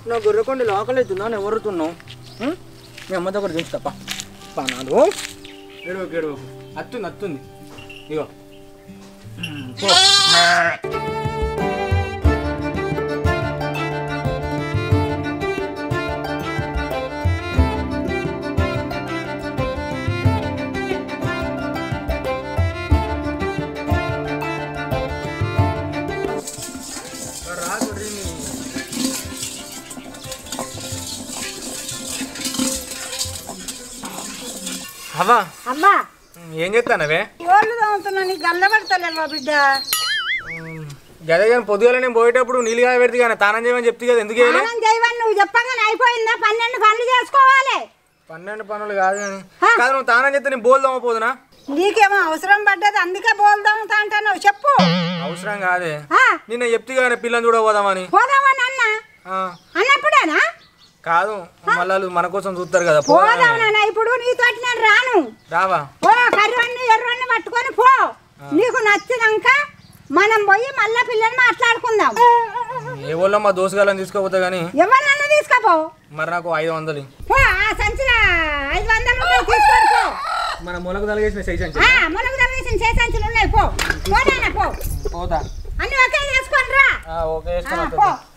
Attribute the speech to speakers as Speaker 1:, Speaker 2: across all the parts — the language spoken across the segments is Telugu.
Speaker 1: నా గొర్రెకొండ లోకల్ అవుతుందా నేను ఎవరుతున్నావు మీ అమ్మ దగ్గర చూసి తప్ప పానాలు ఏడవకు ఏడవకు అత్తుంది అత్తుంది ఇగో ఉమ్, పో. రా గొర్రె నీ. అవ్వా
Speaker 2: అమ్మా
Speaker 1: ఏం చెప్తానవే
Speaker 2: ఓళ్ళు తోముతున్నా నీకు గల్లబడతలేవా బిడ్డ
Speaker 1: గదే కానీ పొద్దుగాల నేను పోయేటప్పుడు నీళ్ళు కాయ పెడితే కానీ తానం చేయమని చెప్తే కదా ఎందుకు చేయలే
Speaker 2: స్నానం చేయవని నువ్వు చెప్పగానే అయిపోయిందా పన్నెండు పనులు చేసుకోవాలి
Speaker 1: పన్నెండు పనులు కాదు కానీ
Speaker 2: హా.
Speaker 1: కాదు నువ్వు తానం చేస్తే నేను బోల్ పోదునా
Speaker 2: నీకేమో అవసరం పడ్డది అందుకే బోల్దాంతా అంటాను చెప్పు
Speaker 1: అవసరం కాదే
Speaker 2: ఆ,
Speaker 1: నిన్న చెప్తే కానీ పిల్లని చూడబోదామని
Speaker 2: పోదామని అన్న
Speaker 1: ఆ,
Speaker 2: అన్నప్పుడేనా
Speaker 1: కాదు మళ్ళీ మన కోసం చూస్తారు కదా పోదామని.
Speaker 2: పోదామన్నా ఇప్పుడు నీతోటి నేను రాను
Speaker 1: రావా
Speaker 2: పో కర్రవన్ని ఎర్రవన్ని పట్టుకొని పో నీకు నచ్చినాక మనం పోయి మళ్ళా పిల్లలు మాట్లాడుకుందాం
Speaker 1: ఏ వాళ్ళో మా దోసుగాలని తీసుకోపోతే కానీ
Speaker 2: ఎవరినన్నా తీసుకపో
Speaker 1: మరి నాకు ఐదు వందలు
Speaker 2: పో ఆ సంచిలో ఐదు వందలు ఉన్నాయి, తీసుకొని పో
Speaker 1: మన మొలకు తలగేసిన సైజ్
Speaker 2: ఆ, మునగ వేసిన చే సంచులు ఉన్నాయి పో పో నాన్న పో
Speaker 1: పోతా
Speaker 2: అన్ని ఒకే చేసుకొని రా
Speaker 1: ఆ, ఓకే
Speaker 2: ఆ,
Speaker 1: వేసుకొని
Speaker 2: పో
Speaker 1: వస్తా.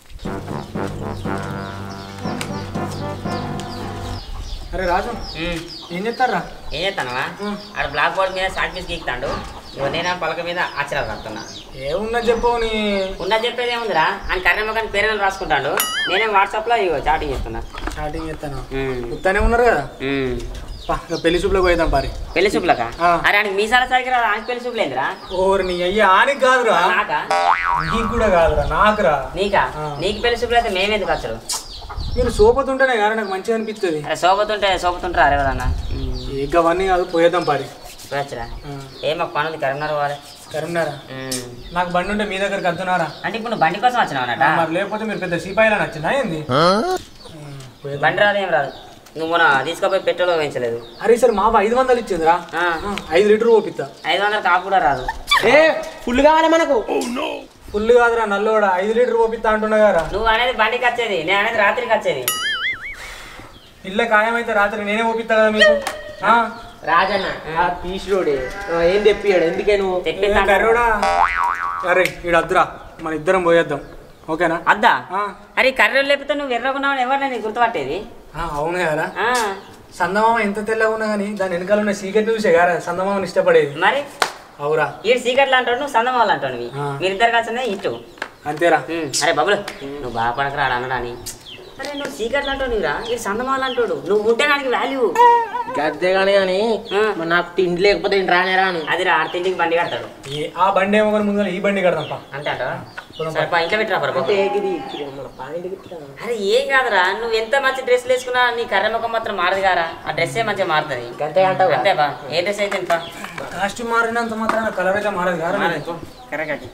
Speaker 1: అరే రాజు ఏం చెప్తారా
Speaker 3: ఏం చేస్తానవా ఆడ బ్లాక్ బోర్డ్ మీద షార్ట్ పీస్ గీక్తాడు ఇగో నేను ఆ పలక మీద ఆశ్చర్యాలు రాస్తున్నా
Speaker 1: ఏమున్నా చెప్పు నీ
Speaker 3: ఉన్న చెప్పేది ఏముందిరా ఆయన కర్రెమ్మకాన్ని పేరు రాసుకుంటాడు నేనే వాట్సాప్లో ఇగో చాటింగ్ చేస్తున్నా
Speaker 1: స్టార్టింగ్ చెప్తాను
Speaker 3: ఉమ్.
Speaker 1: గుర్తానే ఉన్నారు కదా
Speaker 3: ఉమ్.
Speaker 1: పా, ఇక పెళ్లి చూపులకు పోయిద్దాం పారి
Speaker 3: పెళ్లి చూపులక
Speaker 1: ఆ.
Speaker 3: అరే ఆయనకి మీసాల సరికి రాదు ఆయనకి పెళ్లి చూపులు ఏందిరా
Speaker 1: ఓరి నీ అయ్యా ఆనికి కాదురా
Speaker 3: నాకా
Speaker 1: నీకు కూడా కాదురా నాకురా
Speaker 3: నీకా
Speaker 1: ఆ.
Speaker 3: నీకు పెళ్లి చూపులు అయితే మేమేందుకు వచ్చరు
Speaker 1: మీరు సోపతుంటేనే కదా నాకు మంచిగా అనిపిస్తుంది
Speaker 3: అరే సోపతుంటే సోపతుంటారా అరే కదన్నా
Speaker 1: ఇక అవన్నీ కాదు పోయేద్దాం పారి
Speaker 3: వచ్చరా
Speaker 1: ఆ,
Speaker 3: ఏ మాకు పని ఉంది కరీంనగర్ పోవాలి
Speaker 1: కరీంనగరా
Speaker 3: ఉమ్.
Speaker 1: నాకు బండి ఉంటే మీ దగ్గరికి వస్తున్నారా
Speaker 3: అంటే ఇప్పుడు నువ్వు బండి కోసం వచ్చినావు అన్నట
Speaker 1: మరి లేకపోతే మీరు పెద్ద సిపాయిలా నచ్చిందా ఏంది ఉమ్, పోయేద్దాం.
Speaker 3: బండి రాదు ఏం రాదు నువ్వు మొన్న తీసుకుపోయి పెట్రోల్ వేయించలేదు
Speaker 1: అరే సరే మా ఐదు వందలు ఇచ్చిందిరా
Speaker 3: ఆ.
Speaker 1: ఆ, ఐదు లీటర్ ఓపిస్తా
Speaker 3: ఐదు వందలు కాపు కూడా రాదు
Speaker 4: ఏ ఫుల్ కావాలి మనకు
Speaker 1: ఫుల్ కాదురా నల్లోడా ఐదు లీటర్ ఓపిస్తా అంటున్నా కదా
Speaker 3: నువ్వు అనేది బండికి వచ్చేది నేను అనేది రాత్రికి వచ్చేది
Speaker 1: ఇల్ల ఖాయమైతే రాత్రి నేనే ఓపిస్తా కదా మీకు ఆ?
Speaker 4: రాజన్న ఆ పీసులోడే ఏం తెప్పియాడు ఎందుకే నువ్వు
Speaker 1: ఏ
Speaker 3: తెప్పిస్తాను
Speaker 1: కర్రోడా అరే ఈడ వద్దురా మన ఇద్దరం పోయేద్దాం ఓకేనా
Speaker 3: అద్దా
Speaker 1: ఆ,
Speaker 3: అరే కర్రెలు లేకపోతే నువ్వు ఎర్రకున్నావు ఎవరు నీకు గుర్తుపట్టేది
Speaker 1: ఆ, అవును కదా
Speaker 3: ఆ,
Speaker 1: సందమామ ఎంత తెల్లగా ఉన్నా కానీ దాని వెనకాల ఉన్న సీక్రెట్ చూసే కదా సందమామని ఇష్టపడేది
Speaker 3: మరి
Speaker 1: అవురా
Speaker 3: ఈడు సీకట్లు అంటాడు నువ్వు సందమాలు అంటావు నువ్వు
Speaker 1: ఆ.
Speaker 3: మీరిద్దరు కలిసి ఇట్టు
Speaker 1: అంతేరా
Speaker 3: ఉమ్, అరే బాబులు నువ్వు బాధపడక రాడు అన్నడాని అరే నువ్వు సీకట్లు అంటావు నువ్వురా ఇది సందమాలు అంటాడు నువ్వు ఉంటే నాకు వాల్యూ
Speaker 4: గద్దే కానీ కానీ మరి నాకు తిండి లేకపోతే నేను రానే రాను
Speaker 3: అది రా ఆడతింటికి బండి కడతాడు
Speaker 1: ఈ- ఆ బండి ఏమో కానీ ముందు ఈ బండి కడదాంపా
Speaker 3: అంతే అంటావా సరే పా, ఇంట్లో పెట్టరా బాబు
Speaker 4: అంటే ఇది మన పాయింట్ గిట్లా.
Speaker 3: అరే ఏం కాదురా నువ్వు ఎంత మంచి డ్రెస్లు వేసుకున్నా నీ కర్ర ముఖం మాత్రం మారదు కారా ఆ డ్రెస్సే మంచిగా మారుతుంది
Speaker 4: గంతే అంటావు
Speaker 3: అంతే బా ఏ డ్రెస్ అయితే ఎంత
Speaker 1: కాస్ట్యూమ్ మారినంత మాత్రం కలర్ అయితే మారదు కదా
Speaker 3: కరెక్ట్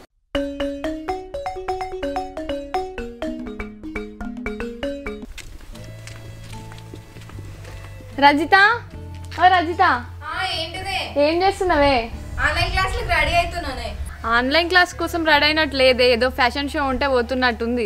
Speaker 5: రజిత ఓ రజిత
Speaker 6: ఆ, ఏంటిదే
Speaker 5: ఏం చేస్తున్నావే
Speaker 6: ఆన్లైన్ క్లాసులకు రెడీ అవుతున్నానే
Speaker 5: ఆన్లైన్ క్లాస్ కోసం రెడీ అయినట్టు లేదే ఏదో ఫ్యాషన్ షో ఉంటే పోతున్నట్టుంది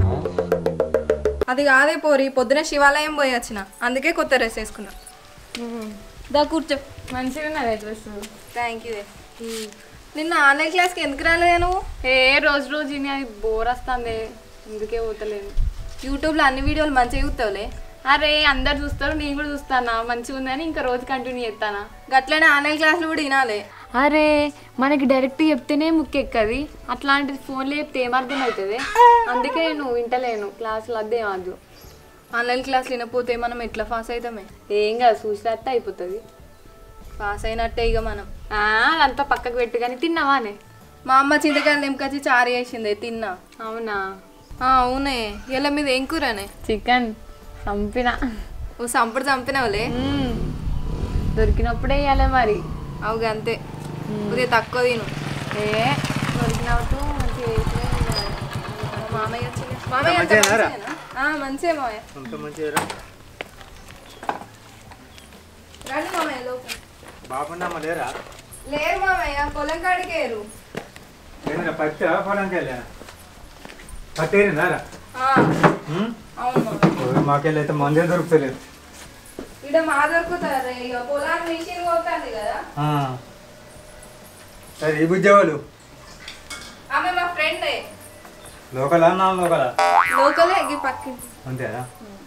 Speaker 6: అది కాదే పోరి పొద్దున శివాలయం పోయి వచ్చిన అందుకే కొత్త డ్రెస్ వేసుకున్నా దా కూర్చో
Speaker 5: మంచిగా ఉన్నదే డ్రెస్
Speaker 6: థ్యాంక్ యూ నిన్న ఆన్లైన్ క్లాస్కి ఎందుకు రాలేదా నువ్వు
Speaker 5: ఏ రోజు రోజు ఇని అది బోర్ వస్తుంది అందుకే పోతలేను
Speaker 6: యూట్యూబ్లో అన్ని వీడియోలు మంచిగా చూస్తావులే
Speaker 5: అరే అందరు చూస్తారు నేను కూడా చూస్తానా మంచిగా ఉందని ఇంకా రోజు కంటిన్యూ చేస్తానా
Speaker 6: గట్లనే ఆన్లైన్ క్లాసులు కూడా వినాలి
Speaker 5: అరే మనకి డైరెక్ట్ చెప్తేనే ముక్కెక్కది అట్లాంటిది ఫోన్లో చెప్తే ఏమర్థం అవుతుంది అందుకే నేను వింటలేను క్లాసులు అదే ఏమద్దు
Speaker 6: ఆన్లైన్ క్లాసులు వినపోతే మనం ఎట్లా పాస్ అవుతామే
Speaker 5: ఏం కాదు చూసి రాస్తే అయిపోతుంది
Speaker 6: పాస్ అయినట్టే ఇక మనం
Speaker 5: ఆ, అదంతా పక్కకు పెట్టు కానీ తిన్నావానే
Speaker 6: మా అమ్మ చింతకాయలు నింపుకొచ్చి చారు చేసిందే తిన్నా
Speaker 5: అవునా
Speaker 6: ఆ, అవునే ఇలా మీద ఏం కూరనే
Speaker 5: చికెన్ చంపిన
Speaker 6: ఓ సంపుడు చంపినవులే
Speaker 5: మ్మ్. దొరికినప్పుడే ఇవ్వాలి మరి
Speaker 6: అవుగా అంతే కొద్దిగా తక్కువ తిను
Speaker 5: ఏ దొరికినప్పుడు మంచిగా చేసినా తినాలి.
Speaker 6: మా మామయ్య వచ్చింది మామయ్య అంతా
Speaker 1: మంచిగానారా?
Speaker 6: మంచిగానా? ఆ, మంచిగా మామయ్య
Speaker 1: అంత మంచిగా
Speaker 6: రండి మామయ్య లోపల
Speaker 1: బాగున్నా లేరా
Speaker 6: లేరు మామయ్య పొలం కాడికేరు
Speaker 1: ఏంద్రా పచ్చ పొలంకి వెళ్ళా పట్టేరిందారా
Speaker 6: ఆ, అవును మామయ్య
Speaker 7: మాకెళ్ళి అయితే మందే దొరుకుతలేదు
Speaker 6: ఇక్కడ మా దొరుకుతారు ఇక పొలాన్ని మిషన్ పోతుంది కదా
Speaker 7: ఆ. సరే ఈ బుజ్జేవాళ్ళు
Speaker 6: ఆమె మా ఫ్రెండే
Speaker 7: లోకలా నా లోకలా
Speaker 6: లోకలే ఈ పక్కింటి
Speaker 7: అంతేనా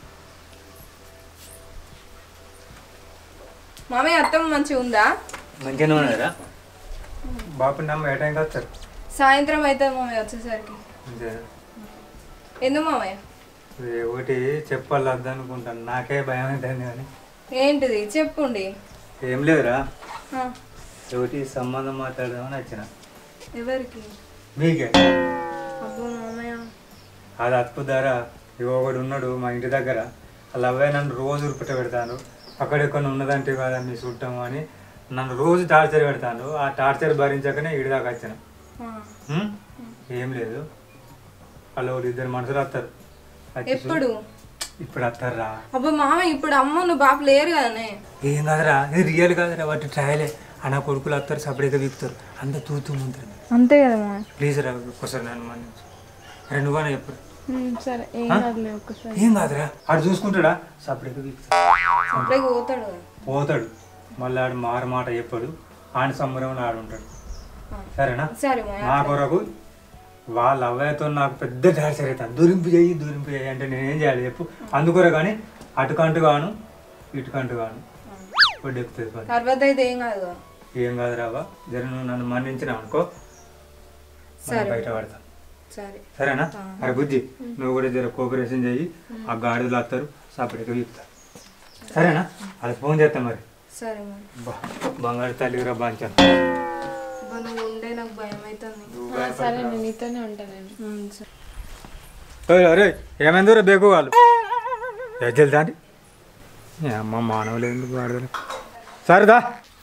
Speaker 6: మామయ్య అత్తమ్మ మంచిగా ఉందా
Speaker 7: మంచిగానే ఉన్నారా బాపు నమ్మ ఏ టైంకి వస్తారు
Speaker 6: సాయంత్రం అవుతుంది మామయ్య వచ్చేసరికి
Speaker 7: అంతేనా
Speaker 6: ఎందుకు మామయ్య
Speaker 7: ఇది ఒకటి చెప్పాలి అనుకుంటాను నాకే భయం అవుతుంది కానీ
Speaker 6: ఏంటిది చెప్పుండి
Speaker 7: ఏం లేదురా
Speaker 6: ఆ,
Speaker 7: ఒకటి సంబంధం మాట్లాడదామని వచ్చిన
Speaker 6: ఎవరికి
Speaker 7: మీకే
Speaker 6: అబ్బో మామయ్య
Speaker 7: అది అత్పుదారా ఇగో ఒకడు ఉన్నాడు మా ఇంటి దగ్గర అలా అవే నన్ను రోజు ఉరుపుట పెడతాను అక్కడెక్కడ ఉన్నదంటే కదా మీ చుట్టం అని నన్ను రోజు టార్చర్ పెడతాను ఆ టార్చర్ భరించకనే ఇడి దాకా వచ్చిన
Speaker 6: ఆ,
Speaker 7: ఉం? ఏం లేదు వాళ్ళు ఒకరు ఇద్దరు మనుషులు వస్తారు వచ్చి చూ-
Speaker 6: ఎప్పుడు
Speaker 7: ఇప్పుడు వస్తారా
Speaker 6: అబ్బో మామయ్య ఇప్పుడు అమ్మ నువ్వు బాపు లేరు కదనే
Speaker 7: ఏం కాదురా ఇది రియల్ కాదురా వాటి ట్రయలే అన్న కొడుకులు వస్తారు సపరేట్గా వీక్తారు అంత తూతూ ఉంటుంది
Speaker 6: అంతే కదా మామయ్య
Speaker 7: ప్లీజ్ రా ఒకసారి నన్ను మన్నించు రెండు కానీ ఎప్పుడు
Speaker 6: సరే ఏం
Speaker 7: ఆ?
Speaker 6: కాదులే ఒక్కసారి
Speaker 7: ఏం కాదురా ఆడు చూసుకుంటాడా సపరేట్గా వీక్తాడు
Speaker 6: అప్పుడే పోతాడు కదా
Speaker 7: పోతాడు మళ్ళీ ఆడు మారు మాట చెప్పాడు ఆడి సంబరం ఆడు ఉంటాడు సరేనా
Speaker 6: సరే మామయ్య
Speaker 7: నా కొరకు వాళ్ళ అవ్వయ్యతో నాకు పెద్ద టార్చర్ అవుతాను దూరింపు చేయి దూరింపు చేయి అంటే నేనేం చేయాలి చెప్పు అందుకొర కానీ అటుకంటు గాను ఇటుకంటు గాను ఇప్పుడు ఎక్కుతుంది పని.
Speaker 6: తర్వాత అయితే ఏం కాదు కదా.
Speaker 7: ఏం కాదు రావా జర నువ్వు నన్ను మన్నించినావు అనుకో మనం
Speaker 6: సరే.
Speaker 7: బయట పడతాం
Speaker 6: సరే
Speaker 7: సరేనా అరే బుద్ధి నువ్వు కూడా జర కోఆపరేషన్ చెయ్యి ఆ గాడిదలు వస్తారు సపరేట్గా వీపుతారు సరేనా అది ఫోన్ చేస్తాం మరి
Speaker 6: సరే మామయ్య
Speaker 7: బా బంగారు తల్లిరా బాంచాను
Speaker 6: అబ్బా, నువ్వు ఉండే నాకు భయం అవుతుంది
Speaker 5: సరే నేను నీతోనే ఉంటాను నేను
Speaker 6: ఉమ్, సరే.
Speaker 7: ఓయ్ అరే ఏమైందో రే బేకు వాళ్ళు ఎజ్జలు దాని అమ్మ మానవులు ఎందుకు వాడదు సరేదా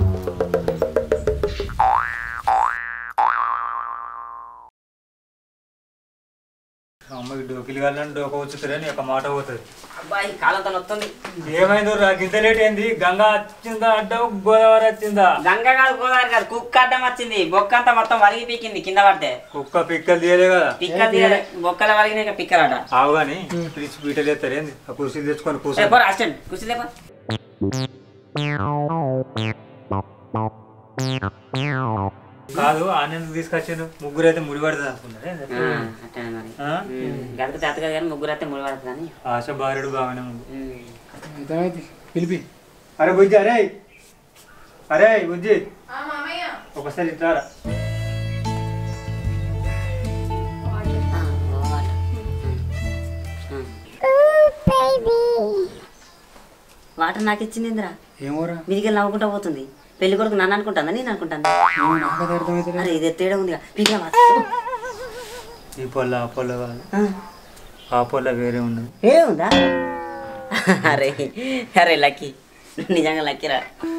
Speaker 7: అమ్మకి డోకిలు కాలని డోక వచ్చుతారని ఒక మాట పోతుంది
Speaker 3: అబ్బాయి కాలంతో వస్తుంది
Speaker 7: ఏమైందో రా గింత లేట్ ఏంది గంగా వచ్చిందా అడ్డం గోదావరి వచ్చిందా
Speaker 3: గంగ కాదు గోదావరి కాదు కుక్క అడ్డం వచ్చింది బొక్క అంతా మొత్తం వలిగి పీకింది కింద పడితే
Speaker 7: కుక్క పిక్కలు తీయలే కదా
Speaker 3: పిక్కలు తీయలే బొక్కలు వలిగినాక పిక్కలట
Speaker 7: ఆవు కానీ పిలిచి బీటలు ఎత్తారు ఏంది ఆ కుర్చీలు తెచ్చుకొని
Speaker 3: ఏ,
Speaker 7: కూర్చో
Speaker 3: పోరా అసిస్టెంట్ కుర్చీ లేపా
Speaker 7: కాదు ఆనంద్ తీసుకొచ్చాను ముగ్గురు అయితే ముడి పడుతుంది అనుకున్నారే
Speaker 3: అట్టే మరి
Speaker 7: ఆ?
Speaker 3: గంటకు చేత కాదు కానీ ముగ్గురు అయితే ముడి పడుతుందని
Speaker 7: ఆశ భార్యుడు బాగానే ఉంది
Speaker 1: అయితే పిలిపి
Speaker 7: అరే బుజ్జి అరే అరే బుజ్జి
Speaker 6: ఆ, మామయ్య
Speaker 7: ఒకసారి ఇట్లారా
Speaker 3: వాటర్ నాకు ఇచ్చింది ఇందిరా
Speaker 1: ఏమోరా
Speaker 3: మీదికి వెళ్ళి నవ్వుకుంటా పోతుంది పెళ్లి కొడుకు నన్ను అనుకుంటాను నేను అనుకుంటాను
Speaker 1: నాకు అర్థమైతే
Speaker 3: అరే ఇది తేడా ఉంది పీకా
Speaker 7: ఈ పొల్ల ఆ పొల్ల కాదు ఆ పొల్ల వేరే ఉన్నది
Speaker 3: ఏ ఉందా అరే అరే లక్కీ నిజంగా లక్కీరా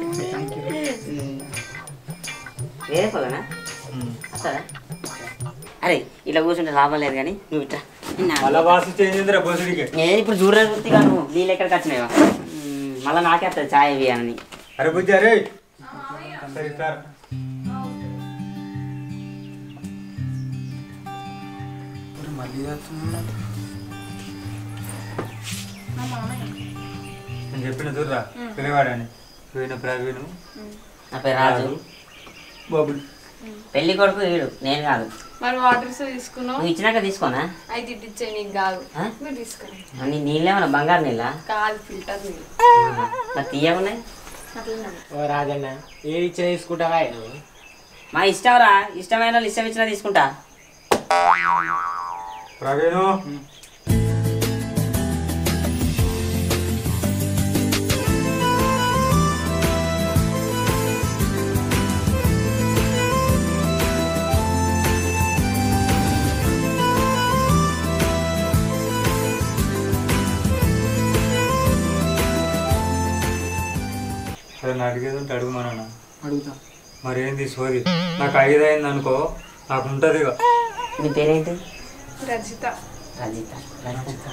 Speaker 3: వేరే పొలనా వస్తుందా అరే ఇట్లా కూర్చుంటే లాభం లేదు కానీ నువ్వు ఇట్లా
Speaker 7: మళ్ళా వాసు చేంజ్ అయిందిరా బొసుడికి
Speaker 3: ఏ ఇప్పుడు చూడలేదు వృత్తిగా నువ్వు నీళ్ళు ఎక్కడికి వచ్చినాయో మళ్ళీ నాకే వస్తుంది ఛాయ్ ఇవి అని
Speaker 7: అరే బుజ్జి అరే ఒకసారి ఇట్లారా
Speaker 1: మళ్ళీ చేస్తున్నా
Speaker 7: నేను చెప్పిన చూడరా పిల్లగాడని పోయిన ప్రవీణ్
Speaker 3: నా పేరు రాజు
Speaker 7: బాబులు
Speaker 3: పెళ్లి కొడుకు వీడు నేను కాదు
Speaker 5: మరి వాటర్స్ తీసుకున్నావు
Speaker 3: నువ్వు ఇచ్చినాక తీసుకోనా
Speaker 5: అయితే ఇట్టిచ్చే నీకు కాదు
Speaker 3: ఆ?
Speaker 5: మీరు తీసుకుని
Speaker 3: నీ నీళ్ళేమన్నా బంగారు నీళ్ళ
Speaker 5: కాదు ఫిల్టర్ నీళ్ళు
Speaker 3: మరి తీయకున్నాయి
Speaker 5: అట్లనే
Speaker 4: ఓ రాజన్న ఏది ఇచ్చిన తీసుకుంటావా నువ్వు
Speaker 3: మా ఇష్టం రా ఇష్టమైన వాళ్ళు ఇష్టం ఇచ్చినా తీసుకుంటా
Speaker 7: ప్రవీణ్ సరే నా అడిగేది ఉంటే అడుగుమన్నా
Speaker 1: అడుగుతా
Speaker 7: మరి ఏంది సోది నాకు ఐదు అయింది అనుకో నాకు ఉంటుంది ఇక
Speaker 3: నీ పేరేంటి
Speaker 6: రజిత
Speaker 3: రజిత రజిత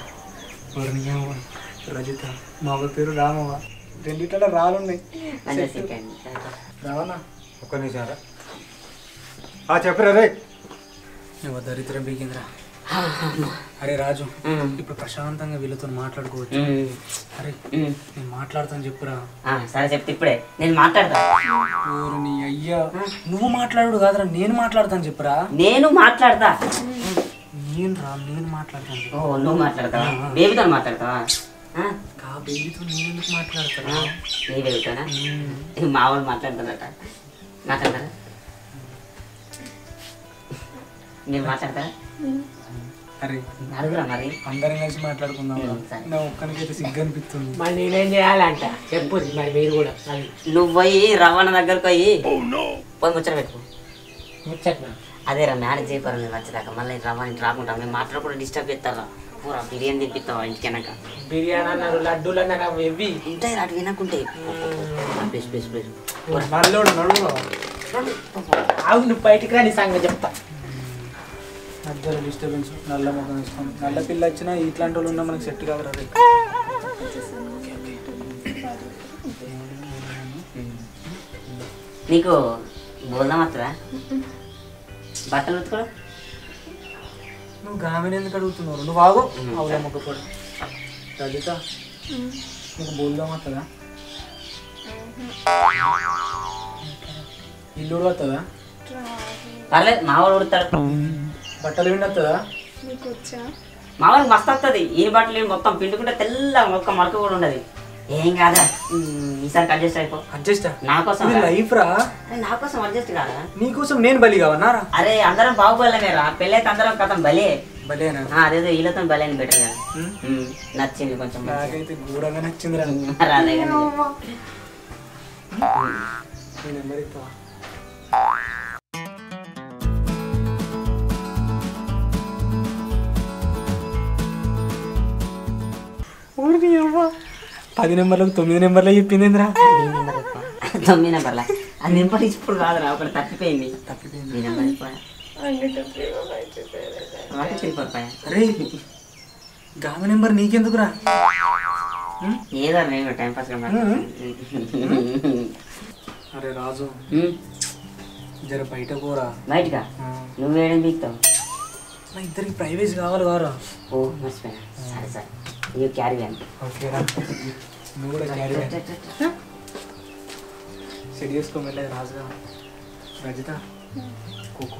Speaker 1: రజిత మా అవ్వ పేరు రామవ్వ రెండిట్ల రాలున్నాయి
Speaker 3: మంచిగా సెకండ్
Speaker 1: రావనా
Speaker 7: ఒక్క నిమిషం రా ఆ చెప్పరా రే
Speaker 1: నువ్వు దరిద్రం బీకిందిరా అరే రాజు
Speaker 3: ఉమ్.
Speaker 1: ఇప్పుడు ప్రశాంతంగా వీళ్ళతో మాట్లాడుకోవచ్చు
Speaker 3: ఉమ్,
Speaker 1: అరే
Speaker 3: ఉమ్.
Speaker 1: నేను మాట్లాడతాను చెప్పురా
Speaker 3: ఆ, సరే చెప్తే ఇప్పుడే నేను మాట్లాడతా
Speaker 1: ఓరు నీ అయ్యా నువ్వు మాట్లాడు కాదురా నేను మాట్లాడతాను చెప్పురా
Speaker 3: నేను మాట్లాడతా
Speaker 1: నేను రా నేను మాట్లాడతాను చెప్పు.
Speaker 3: ఓ నువ్వు మాట్లాడతావా బేబీతో మాట్లాడతావా ఆ?
Speaker 1: కా బేబీతో నేను ఎందుకు మాట్లాడతాను
Speaker 3: ఆ? నీ బేబీతోనా మా వాళ్ళు మాట్లాడతారట మాట్లాడతారా నేను మాట్లాడతారా
Speaker 1: అరే
Speaker 3: అడుగురా మరి
Speaker 1: అందరం కలిసి మాట్లాడుకుందాం రా.
Speaker 3: ఉమ్, సరే.
Speaker 1: నా ఒక్కనికైతే సిగ్గు అనిపిస్తుంది
Speaker 4: మరి నేనేం చేయాలంట చెప్పు మరి మీరు కూడా అది
Speaker 3: నువ్వు పోయి రవాణ దగ్గరకు పోయి పోయి ముచ్చట పెట్టుకో
Speaker 4: ముచ్చట్నా
Speaker 3: అదే రా మ్యారేజ్ చేయపోరా మేము వచ్చేదాకా మళ్ళీ రవాణా ఇంటి రాకుంటాం మేము మాట్లాడకుండా డిస్టర్బ్ చేస్తారా పూరా బిర్యానీ తినిపిస్తావా ఇంటికి వెనక
Speaker 4: బిర్యానీ అన్నారు లడ్డూలు అన్నారు అవి ఇవి
Speaker 3: ఉంటాయి అటు వినకుంటే ప్లీజ్ ప్లీజ్ ప్లీజ్
Speaker 1: నల్లోడు నడువు
Speaker 4: ఆవు నువ్వు బయటికి రా నీ సంగతి చెప్తా
Speaker 1: మధ్యలో డిస్టర్బెన్స్ నల్ల ముఖం వేసుకొని నల్ల పిల్ల వచ్చినా ఇట్లాంటి వాళ్ళు ఉన్నా మనకి సెట్ కాదు రే
Speaker 3: నీకు బోల్దాం వస్తుందా బట్టలు ఉతుకోవడం
Speaker 1: నువ్వు గామెని ఎందుకు అడుగుతున్నావు నువ్వు ఆగు అవునా మొక్కపొడి రజిత నీకు బోల్దాం వస్తుందా ఇల్లు కూడా వస్తుందా
Speaker 3: పర్లేదు మా వాడు ఉడతాడు
Speaker 1: బట్టలు విండి వస్తుందా
Speaker 6: నీకు వచ్చా
Speaker 3: మా వాడికి మస్తు వస్తుంది ఈ బట్టలు ఈ మొత్తం పిండుకుంటే తెల్ల ఒక్క మరక కూడా ఉండదు ఏం కాదా ఉమ్, ఈసారి అడ్జస్ట్ అయిపో
Speaker 1: అడ్జస్ట్
Speaker 3: నా కోసం రా.
Speaker 1: లైఫ్ రా
Speaker 3: అరే, నా కోసం అడ్జస్ట్ కాదా
Speaker 1: నీకోసం నేను బలి కావన్నారా
Speaker 3: అరే అందరం బాగుపడలేమే రా పెళ్ళైతే అందరం కథం బలే
Speaker 1: బలేనా
Speaker 3: ఆ, అదేదో వీళ్ళతో బలే అని బెటర్ కదా
Speaker 1: ఉమ్.
Speaker 3: ఉమ్, నచ్చింది కొంచెం మంచిగా.
Speaker 1: నాకైతే ఘోరంగా నచ్చిందిరా
Speaker 3: రాలే కానీ.
Speaker 1: నీ నెంబర్ ఇస్తావా ఊరికి అవ్వ పది నెంబర్లకు తొమ్మిది నెంబర్లు చెప్పింది ఏంద్రా
Speaker 3: నీ నెంబర్ చెప్పు. తొమ్మిది నెంబర్లా ఆ నెంబర్ ఇప్పుడు కాదురా ఒకటి తప్పిపోయింది
Speaker 1: తప్పిపోయింది
Speaker 3: నీ నెంబర్ చెప్పు. ఒకటి త్రీ ఫోర్ ఫైవ్
Speaker 1: అరే గామ నెంబర్ నీకెందుకురా
Speaker 3: ఏదో నేను టైం పాస్
Speaker 1: అరే రాజు జర బయట పోరా
Speaker 3: బయటగా
Speaker 1: ఆ,
Speaker 3: నువ్వేడం బీక్తావు
Speaker 1: నా ఇద్దరికి ప్రైవేసీ కావాలి కారా
Speaker 3: ఓ మర్చిపోయినా సరే సరే యూ క్యారీ వ్యాన్
Speaker 1: ఓకేరా నువ్వు కూడా క్యారీ సెట్ చేసుకో మెల్లగా రాజుగా రజిత కూకో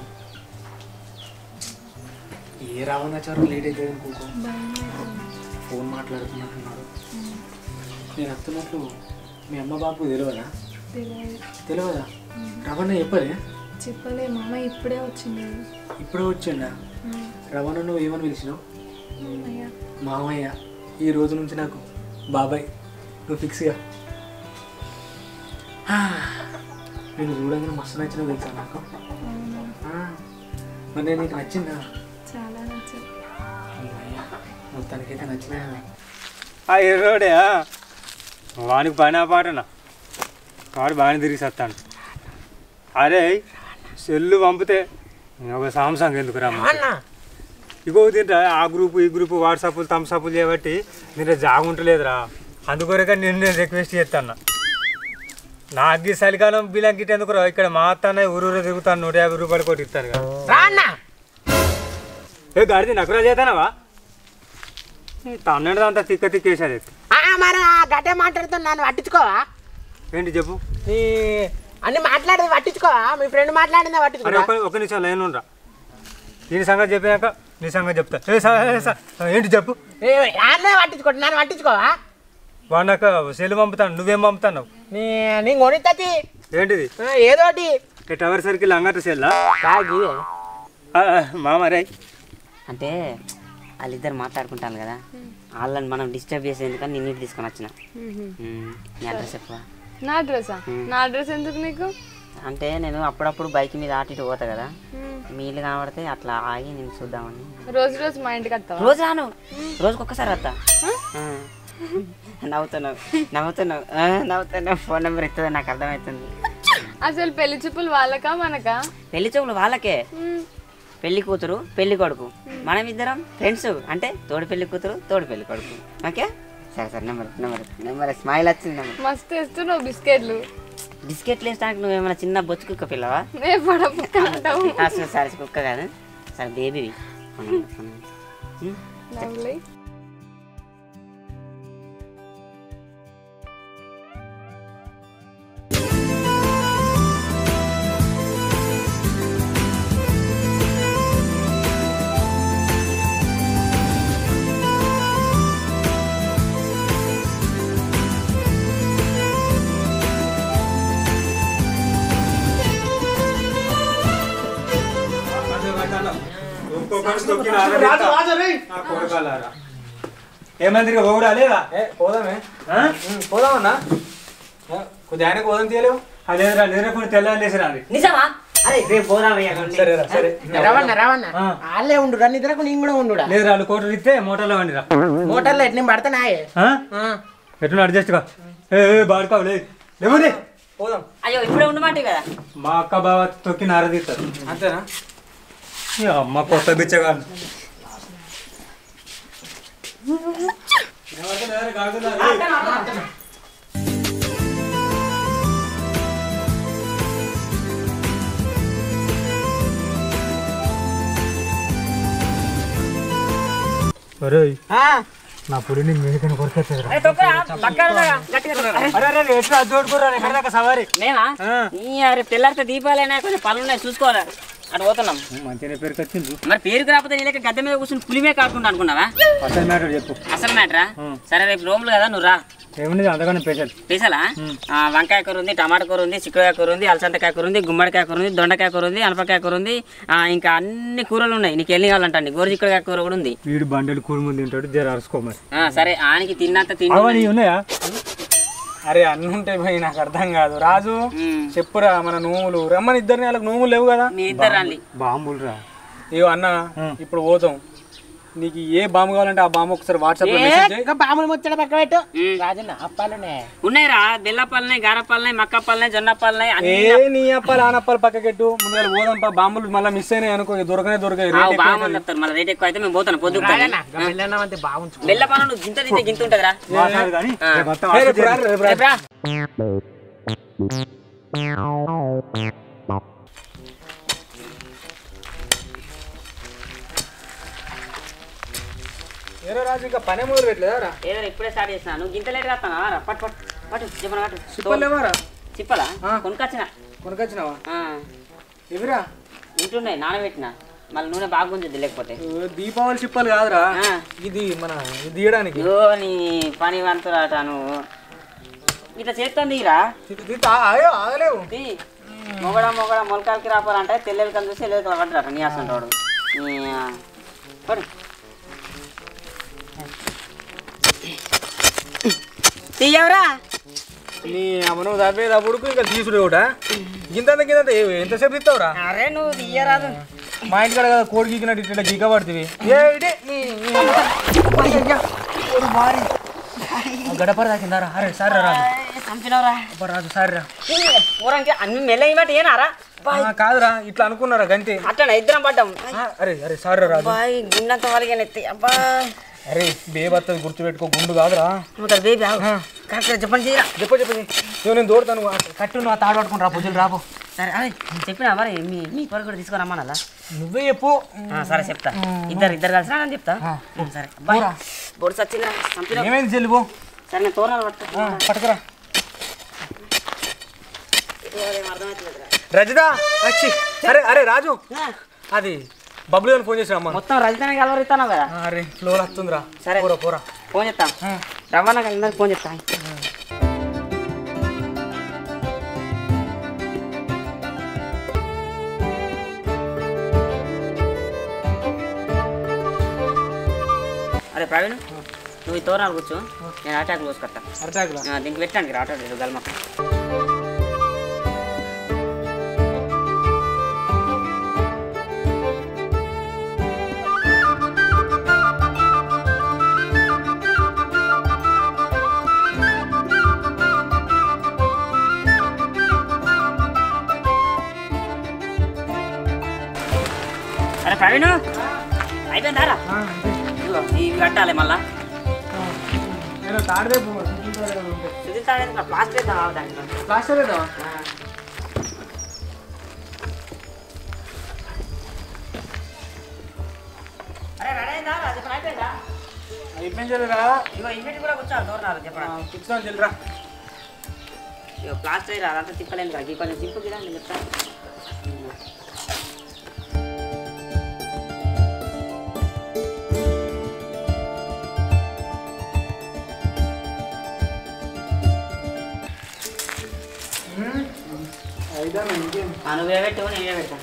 Speaker 1: ఏ రావణాచారం లేట్ అవుతుంది కూకో ఫోన్ మాట్లాడుతున్నట్టున్నాడు నేను వస్తున్నట్లు మీ అమ్మ బాబు తెలియదా తెలియదా రవణ చెప్పలే
Speaker 6: చెప్పలే మామ ఇప్పుడే వచ్చింది
Speaker 1: ఇప్పుడే వచ్చిండా రవణ నువ్వు ఏమని పిలిచినావు
Speaker 6: అయ్యా
Speaker 1: మామయ్య ఈ రోజు నుంచి నాకు బాబాయ్ నువ్వు ఫిక్స్గా నేను చూడంగానే మస్తు నచ్చిన తెలుసా నాకు ఆ, మరి నేను నీకు నచ్చిందా
Speaker 6: చాలా నచ్చింది
Speaker 1: అమ్మయ్య, మొత్తానికైతే నచ్చినా
Speaker 7: ఆ ఎర్రోడే వానికి పని పాటనా వాడు బాగానే తిరిగి సత్తాను అరే సెల్లు పంపితే ఒక సామ్సంగ్ ఎందుకు రమ్మ ఇగో తింటా ఆ గ్రూపు ఈ గ్రూపు వాట్సాప్లు థమ్స్అప్లు చేయబట్టి నేను జాగుంటలేదురా అందుకొరకే నేను నేను రిక్వెస్ట్ చేస్తాను నాకు ఈ చలికాలం బిలంకిట్ ఎందుకు రా ఇక్కడ మా అత్తనే ఊరూరు తిరుగుతాను నూట యాభై రూపాయలు కొట్టి ఇస్తాను కదా
Speaker 4: రాన్నా
Speaker 7: ఏ గాడిది నకురా చేస్తానవా తన్నడు అంతా తిక్క తిక్కేసాది
Speaker 4: మరి ఆ గట్టే మాట్లాడుతున్నా నన్ను పట్టించుకోవా
Speaker 7: ఏంటి చెప్పు
Speaker 4: ఈ అన్ని మాట్లాడేది పట్టించుకోవా మీ ఫ్రెండ్ మాట్లాడిందా
Speaker 7: అరే
Speaker 4: పట్టించుకోవా
Speaker 7: ఒక ఒక నిమిషం లైన్ ఉండరా దీని సంగతి చెప్పాక నీ సంగతి చెప్తా ఏ స- ఏ స- ఏంటి చెప్పు
Speaker 4: అన్నే పట్టించుకోండి నన్ను పట్టించుకోవా
Speaker 7: వాడు నాకు సెల్ పంపుతాను నువ్వేం పంపుతావు
Speaker 4: నీ నీ కొనితతి
Speaker 7: ఏంటిది
Speaker 4: ఏదోటి
Speaker 7: ఏ టవర్ సర్కిల్ అంగట సెల్లా
Speaker 4: కాదు ఇదే.
Speaker 7: మామరే
Speaker 3: అంటే వాళ్ళిద్దరు మాట్లాడుకుంటాను కదా వాళ్ళని మనం డిస్టర్బ్ చేసేందుకని నేను ఇంటికి తీసుకొని వచ్చిన ఉమ్, నీ అడ్రస్ చెప్పవా
Speaker 5: నా డ్రెస్సా నా డ్రెస్ ఎందుకు నీకు
Speaker 3: అంటే నేను అప్పుడప్పుడు బైక్ మీద అటు ఇటు పోతా కదా మీ ఇల్లు కనబడితే అట్లా ఆగి నేను చూద్దామని
Speaker 5: రోజు రోజు మా ఇంటికి వస్తావా
Speaker 3: రోజు రాను రోజుకి ఒక్కసారి వస్తా ఆ. నవ్వుతున్నావు నవ్వుతున్నావు ఆ, నవ్వుతున్నావు ఫోన్ నెంబర్ ఇస్తుంది నాకు అర్థమవుతుంది
Speaker 5: అసలు పెళ్లి చూపులు వాళ్ళకా మనకా
Speaker 3: పెళ్లి చూపులు వాళ్ళకే పెళ్లి కూతురు పెళ్లి కొడుకు మనం ఇద్దరం ఫ్రెండ్స్ అంటే తోడు పెళ్లి కూతురు తోడు పెళ్లి కొడుకు ఓకే సరే సరే నెంబర్ నెంబర్ నెంబర్ స్మైల్ వచ్చింది నెంబర్
Speaker 5: మస్తు ఇస్తున్నావు బిస్కెట్లు
Speaker 3: బిస్కెట్లు వేసడానికి నువ్వేమైనా చిన్న బొచ్చు కుక్క పిల్లవా
Speaker 5: నే పడపు కాంటావు
Speaker 3: ఆ, సరే, సరే కుక్క కాదు సరే బేబీవి phone number phone number
Speaker 5: lovely
Speaker 7: ఒక్కొక్కరు తొక్కిన ఆరబెట్ట. ఆ కొడుకాలారా. ఏమంది ఓగుడా లేదా
Speaker 1: ఏ పోదామే
Speaker 7: ఆ?
Speaker 1: ఉమ్, పోదామన్నా ఏ, కొద్దిగా ఆయనకు పోదాం తీయలేవు
Speaker 7: అదేరా లేరకుండా తెల్లని లేచిరా అది
Speaker 3: నిజమా అరే రేపు పోదాం
Speaker 1: సరే రా సరే
Speaker 4: రవణ రవణ
Speaker 7: ఆ.
Speaker 4: వాళ్ళే ఉండు రా నిద్రకు నేను కూడా ఉండుడా
Speaker 7: లేదు వాళ్ళు కోటలు ఇస్తే మోటార్లో వండిరా
Speaker 4: మోటార్లో ఎట్లా పడతానాయే
Speaker 7: ఆ? ఎట్లా అడ్జస్ట్ కా ఏ ఏ, బాడుకోవు లేదు లేవుది
Speaker 1: పోదాం
Speaker 3: అయ్యో ఇప్పుడే ఉండమంటే కదా
Speaker 7: మా అక్క బావ తొక్కి నారదీస్తారు
Speaker 1: అంతేనా
Speaker 7: ఈ అమ్మ కొత్త బిచ్చగాడు ఒరేయ్ నా పొడి నేను మేకని కొరకెత్తదురా అరే అరే ఎట్లా అద్దోడుకోరా ఎక్కడ దాకా సవారి
Speaker 3: మేమా ఈ రేపు తెల్లారితే దీపాలైనా కొంచెం పనులు ఉన్నాయి చూసుకోవాలి అటు పోతున్నాం
Speaker 7: మంచిగా పేరుకి వచ్చింది
Speaker 3: మరి పేరుకు రాకపోతే నీ లెక్క గద్దె మీద కూర్చుని పులిమే కాకుండా అనుకున్నావా
Speaker 7: అసలు మ్యాటర్ చెప్పు
Speaker 3: అసలు మ్యాటరా సరే రేపు రోములు కదా నువ్వు రా
Speaker 7: ఏముంది అంతగానే స్పెషల్
Speaker 3: పీసలా ఆ, వంకాయ కూర ఉంది టమాటా కూర ఉంది చిక్కుడుకాయ కూర ఉంది అలసందకాయ కూర ఉంది గుమ్మడికాయ కూర ఉంది దొండకాయ కూర ఉంది అనపకాయ కూర ఉంది ఆ, ఇంకా అన్ని కూరలు ఉన్నాయి నీకు ఎన్ని కావాలంటండి గోరు చిక్కుడుకాయ కూర కూడా ఉంది
Speaker 7: వీడు బండలు కూడి ముందు తింటాడు జర అరుసుకో మరి
Speaker 3: ఆ, సరే ఆనికి తిన్నంత తిని
Speaker 7: అవన్నీ ఉన్నాయా
Speaker 1: అరే అన్ని ఉంటాయి భయ్ నాకు అర్థం కాదు రాజు
Speaker 3: ఉమ్.
Speaker 1: చెప్పురా మన నోములు రమ్మని ఇద్దరిని వాళ్ళకి నోములు లేవు కదా
Speaker 3: మీ ఇద్దరు రండి
Speaker 7: బాంబులు రా
Speaker 1: ఇగో అన్న ఇప్పుడు పోతాం నీకు ఏ బాంబు కావాలంటే ఆ బాంబు ఒకసారి వాట్సాప్ లో మెసేజ్ చేయి
Speaker 4: ఇంకా బాములు ముచ్చట పక్క పెట్టు రాజన్న అప్పాలునే
Speaker 3: ఉన్నాయిరా బెల్లప్పాలనాయి గారప్పాలనాయి మక్కప్పాలనాయి జొన్నప్పాలనాయి అన్ని
Speaker 1: ఏ నీ అప్పాలు ఆనప్పాలు పక్కకెట్టు ముందుగా పోదాం పా బాంబులు మళ్ళీ మిస్ అయినాయి అనుకో ఇక దొరకనే దొరకాయి రేట్ ఎక్కువ
Speaker 3: బాగుంది చెప్తారు మళ్ళీ రేట్ ఎక్కువ అయితే మేము పోతాను పొద్దు
Speaker 4: వెళ్ళినా అంతే బాగుంచు
Speaker 3: బెల్లపాల నువ్వు గింత తింటే గింత ఉంటుందిరా
Speaker 7: వాసనలు కానీ రేపు మొత్తం
Speaker 1: ఏ,
Speaker 7: ఆశ
Speaker 1: రేపు రా, రేపు రా.
Speaker 3: రేపు రా.
Speaker 1: ఏరో రాజు ఇంకా పనే మొదలు పెట్టలేదా రా
Speaker 3: ఏదో ఇప్పుడే స్టార్ట్ చేసిన నువ్వు గింత లేట్ రాస్తానా రా పట్టు పట్టు పట్టు చెప్పను పట్టు
Speaker 1: చిప్పలు లేవారా
Speaker 3: చిప్పలా
Speaker 1: ఆ.
Speaker 3: కొనుకొచ్చిన
Speaker 1: కొనుకొచ్చినావా
Speaker 3: ఆ.
Speaker 1: ఎవిరా
Speaker 3: ఉంటున్నాయి నానబెట్టిన మళ్ళీ నూనె బాగా గుంజుద్ది లేకపోతే
Speaker 1: ఓ, దీపావళి చిప్పలు కాదురా
Speaker 3: ఆ.
Speaker 1: ఇది మన ఇది తీయడానికి
Speaker 3: అయ్యో నీ పని వంతురాట నువ్వు ఇట్లా చేస్తుంది ఇరా
Speaker 1: ఇది- ఇది తా- అయ్యో ఆగలేవు
Speaker 3: మొగడ మొగడ మొలకాలకి రాపాలంటే తెల్లెలు కని చూసి ఎల్లెలు పడ్డాట నీ అసంటాడు పడు తీయవరా
Speaker 1: నీ అమ్మను తప్పేటప్పుడు ఇంకా తీసుడు కూడా గింత గింత ఎంతసేపు తీస్తావురా
Speaker 3: అరే నువ్వు తీయరాదు
Speaker 1: మా ఇంటికాడ కదా కోడి గీకినట్టు ఇట్లా గీక పడుతుంది గడపర తాకిందారా అరే సరే రాజు
Speaker 3: చంపినవరా
Speaker 1: అబ్బా రాజు సరే రా
Speaker 3: ఊరంకి అన్ని మెల్ల బట్టి ఏనారా
Speaker 1: ఆ, కాదురా ఇట్లా అనుకున్నారా గంతే
Speaker 3: అట్లా ఇద్దరం పడ్డాం
Speaker 1: ఆ, అరే అరే సరే రాజు
Speaker 3: అబ్బాయి గుండంత వాళ్ళకి ఎత్తి అబ్బా
Speaker 1: అరే బేబత్తది గుర్తుపెట్టుకో గుండు కాదురా
Speaker 3: మొదలు బేబీ కరెక్ట్ చెప్పండి చేయరా
Speaker 1: చెప్పు చెప్పు ఇదిగో నేను దూడతాను కట్టు నువ్వు ఆ తాడు పట్టుకుని రా పూజలు రాపు
Speaker 3: సరే అరే చెప్పినా మరి మీ మీ కొరకు కూడా తీసుకొని రమ్మనాలా
Speaker 1: నువ్వే చెప్పు
Speaker 3: ఆ, సరే చెప్తా ఇద్దరు ఇద్దరు కలిసి అని చెప్తా ఉం, సరే అబ్బాయి బొడు సచ్చిందా చంపిన
Speaker 1: ఏమైంది చెల్లిపో
Speaker 3: సరే నేను తోరణాలు పట్టుకో
Speaker 1: పట్టుకురా
Speaker 3: అర్థమవుతుందిరా
Speaker 1: రజిత వచ్చి అరే అరే రాజు అది బబ్లు అని ఫోన్ చేసిన అమ్మ
Speaker 3: మొత్తం రజితనే కలవరిస్తాను కదా
Speaker 1: అరే ఫ్లో వస్తుందిరా
Speaker 3: సరే.
Speaker 1: పోరా పోరా
Speaker 3: ఫోన్ చేస్తా రవాణా కలిసి ఫోన్ చేస్తా అరే ప్రవీణ్ నువ్వు ఈ తోరణాలు కూర్చో నేను అటాక్ పోసుకొస్తా
Speaker 1: అరటాకులా
Speaker 3: ఆ, దీనికి పెట్టడానికి ఆటో గల్మక్క అరే ప్రవీణ్ అయిపోయిందారా ఇదిగో, ఇవి కట్టాలి మళ్ళా
Speaker 1: నేను తాడరేపు
Speaker 3: సుధీర్ తాగేది ప్లాస్టిక్ వేద్దాం దాంట్లో
Speaker 1: ప్లాస్టర్ లేదా అయిపోయింది చెల్లిరా
Speaker 3: ఇగో ఇంటి కూడా కూర్చోాలి దూరం చెప్పరా
Speaker 1: కూర్చోని చెల్లిరా
Speaker 3: ఇగో ప్లాస్టర్ అదంతా తిప్పలేను కదా కొంచెం సింపుల్ కదా నేను చెప్తాను
Speaker 1: అయిదా ఇంకేం
Speaker 3: ఆ, నువ్వే పెట్టు నేనే పెడతా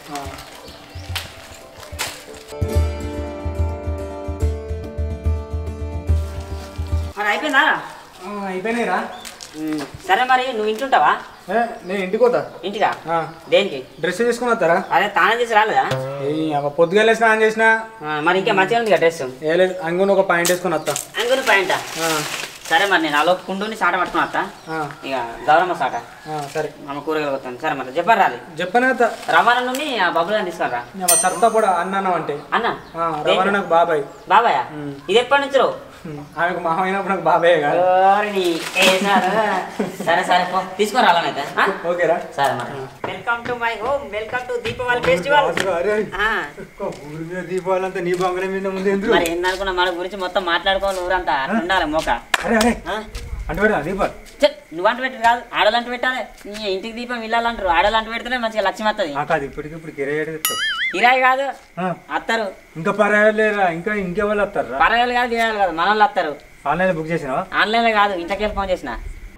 Speaker 3: మరి అయిపోయిందా
Speaker 1: అయిపోయినాయిరా
Speaker 3: ఉమ్, సరే మరి నువ్వు ఇంటుంటావా
Speaker 1: ఏ, నేను ఇంటికి పోతా
Speaker 3: ఇంటికా
Speaker 1: ఆ,
Speaker 3: దేనికి
Speaker 1: డ్రెస్ చేసుకుని వస్తారా
Speaker 3: అదే తానం చేసి రాలేదా
Speaker 1: ఏ అవ పొద్దుగాలే స్నానం చేసిన
Speaker 3: ఆ, మరి ఇంకా మంచిగా ఉంది కదా డ్రెస్
Speaker 1: ఏ లేదు అంగుని ఒక పాయింట్ వేసుకుని వస్తా
Speaker 3: అంగుని పాయింట్
Speaker 1: ఆ,
Speaker 3: సరే మరి నేను అలో కుండుని సాట పట్టుకుని వస్తా
Speaker 1: ఆ,
Speaker 3: ఇక గౌరమ్మ సాట
Speaker 1: ఆ, సరే
Speaker 3: మన కూరగాయలు వస్తాను సరే మరి చెప్పారు రాలి
Speaker 1: చెప్పనే
Speaker 3: రవాణా నుండి ఆ బబ్బులు తీసుకురా
Speaker 1: సత్తా కూడా అన్నాను అంటే
Speaker 3: అన్న
Speaker 1: ఆ, రవాణా నాకు బాబాయ్
Speaker 3: బాబాయ్
Speaker 1: ఉమ్.
Speaker 3: ఇది ఎప్పటి నుంచి రో
Speaker 1: ఉమ్, ఆమెకు మహా అయినప్పుడు నాకు బాబాయ్ కాదు
Speaker 3: ఓరిని, ఏ సారు? సరే సరే పో తీసుకురా అలానైతే ఆ?
Speaker 1: ఓకేరా
Speaker 3: సరే మరి welcome to my home welcome to Deepavali festival
Speaker 7: అరే
Speaker 3: ఆ,
Speaker 7: ఊరి మీద దీపావళంతా నీ బంగారం మీద ముందు ఎందుకు
Speaker 3: మరి ఏందనుకున్నా మన గురించి మొత్తం మాట్లాడుకోవాలి ఊరంతా అట్లా ఉండాలి మోక
Speaker 7: అరే అరే
Speaker 3: ఆ?
Speaker 7: అంటే పెడతా దీపాలు
Speaker 3: ఛే, నువ్వంట పెట్టి కాదు ఆడలంట పెట్టాలి నీ ఇంటికి దీపం ఇల్లాలంటారు ఆడలంట పెడితేనే మంచిగా లక్ష్యం వస్తుంది
Speaker 7: ఆ కాదు ఇప్పటికిప్పుడు కిరాయి చెప్తావు
Speaker 3: కిరాయి కాదు
Speaker 7: ఆ,
Speaker 3: అత్తారు
Speaker 7: ఇంకా పర్యాలు లేరా ఇంకా ఇంకెవరు వస్తారా
Speaker 3: పరగాలు కాదు గిరాలు కాదు మన వాళ్ళు అత్తారు
Speaker 7: ఆన్లైన్ బుక్ చేసినావా
Speaker 3: ఆన్లైన్లో కాదు ఇంతకెళ్ళి ఫోన్ చేసిన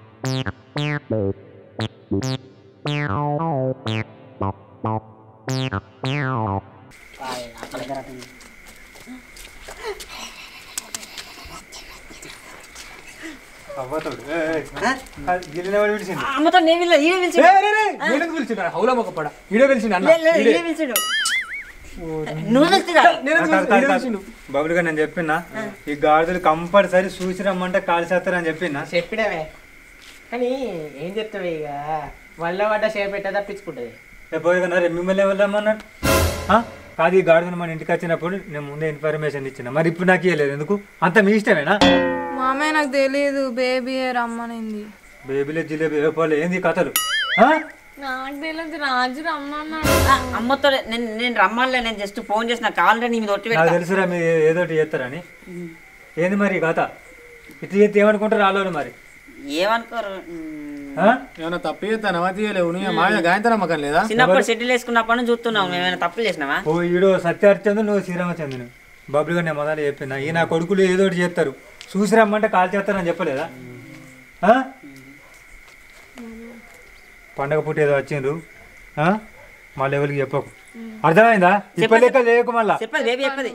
Speaker 7: అవ్వతాడు గిల్లిన వాడు విడిచింది
Speaker 3: అమ్మతో నేను వీళ్ళ ఈడే పిలిచి
Speaker 1: నేను పిలిచిండు హౌలా ఒక పడ వీడియో పిలిచిండు అన్న ఈడే.
Speaker 3: ఈడే పిలిచిండు నువ్వు పిలిచిరా
Speaker 1: నేను పిలిచిండు, ఈడే పిలిచిండు.
Speaker 7: బబులుగా నేను చెప్పినా ఈ గాడిదలు కంపల్సరీ చూసి రమ్మంటే కాల్చేస్తారని చెప్పినా
Speaker 4: చెప్పినవే కానీ ఏం చెప్తావు ఇక వల్ల పడ్డ షేప్ పెట్టా తప్పించుకుంటుంది
Speaker 7: లేకపోతే రే మిమ్మల్ని ఎవరు రమ్మన్నాడు ఆ? కాదు ఈ గాడిదలు మన ఇంటికి వచ్చినప్పుడు నేను ముందే ఇన్ఫర్మేషన్ ఇచ్చిన మరి ఇప్పుడు నాకు ఇవ్వలేదు ఎందుకు అంత మీ ఇష్టమేనా
Speaker 6: మామయ్య నాకు తెలియదు బేబీ రమ్మనింది
Speaker 7: బేబీలే జిలేబీ ఏ పోలే ఏంది ఈ కథలు ఆ?
Speaker 5: నాకు తెలియదు రాజు రమ్మన్నాడు
Speaker 3: అమ్మతో నేను నేను రమ్మలే నేను జస్ట్ ఫోన్ చేసిన కావాలంటే నీ మీద ఒట్టి
Speaker 7: నాకు
Speaker 3: పెడతా
Speaker 7: తెలుసురా మీరు ఏదో ఒకటి చేస్తారని ఏంది మరి ఈ కథ ఇట్లా చేస్తే ఏమనుకుంటారు రాలోని మరి
Speaker 3: ఏమనుకోరు
Speaker 7: ఆ?
Speaker 1: ఏమన్నా తప్పు చేస్తానవా తీయలేవు నీ మాయ గాయంతో నమ్మకం లేదా
Speaker 3: చిన్నప్పుడు సెటిల్ వేసుకున్నప్పటి నుంచి చూస్తున్నావు మేము ఏమైనా తప్పులు చేసినావా
Speaker 7: ఓ ఈడు సత్యహరిచంద్ర నువ్వు శ్రీరామచంద్రుని బబ్బులు గారు నేను మొదలు చెప్పిన ఈ నా కొడుకులు ఏదో ఒకటి చేస్తారు చూసి రమ్మంటే కాల్ చేస్తారని చెప్పలేదా ఆ? పండగ పుట్టి ఏదో వచ్చిండ్రు ఆ? మళ్ళీ ఎవరికి చెప్పకు అర్థమైందా ఇప్పుడు లెక్క లేకు మళ్ళా
Speaker 3: చెప్పదు బేబీ చెప్పది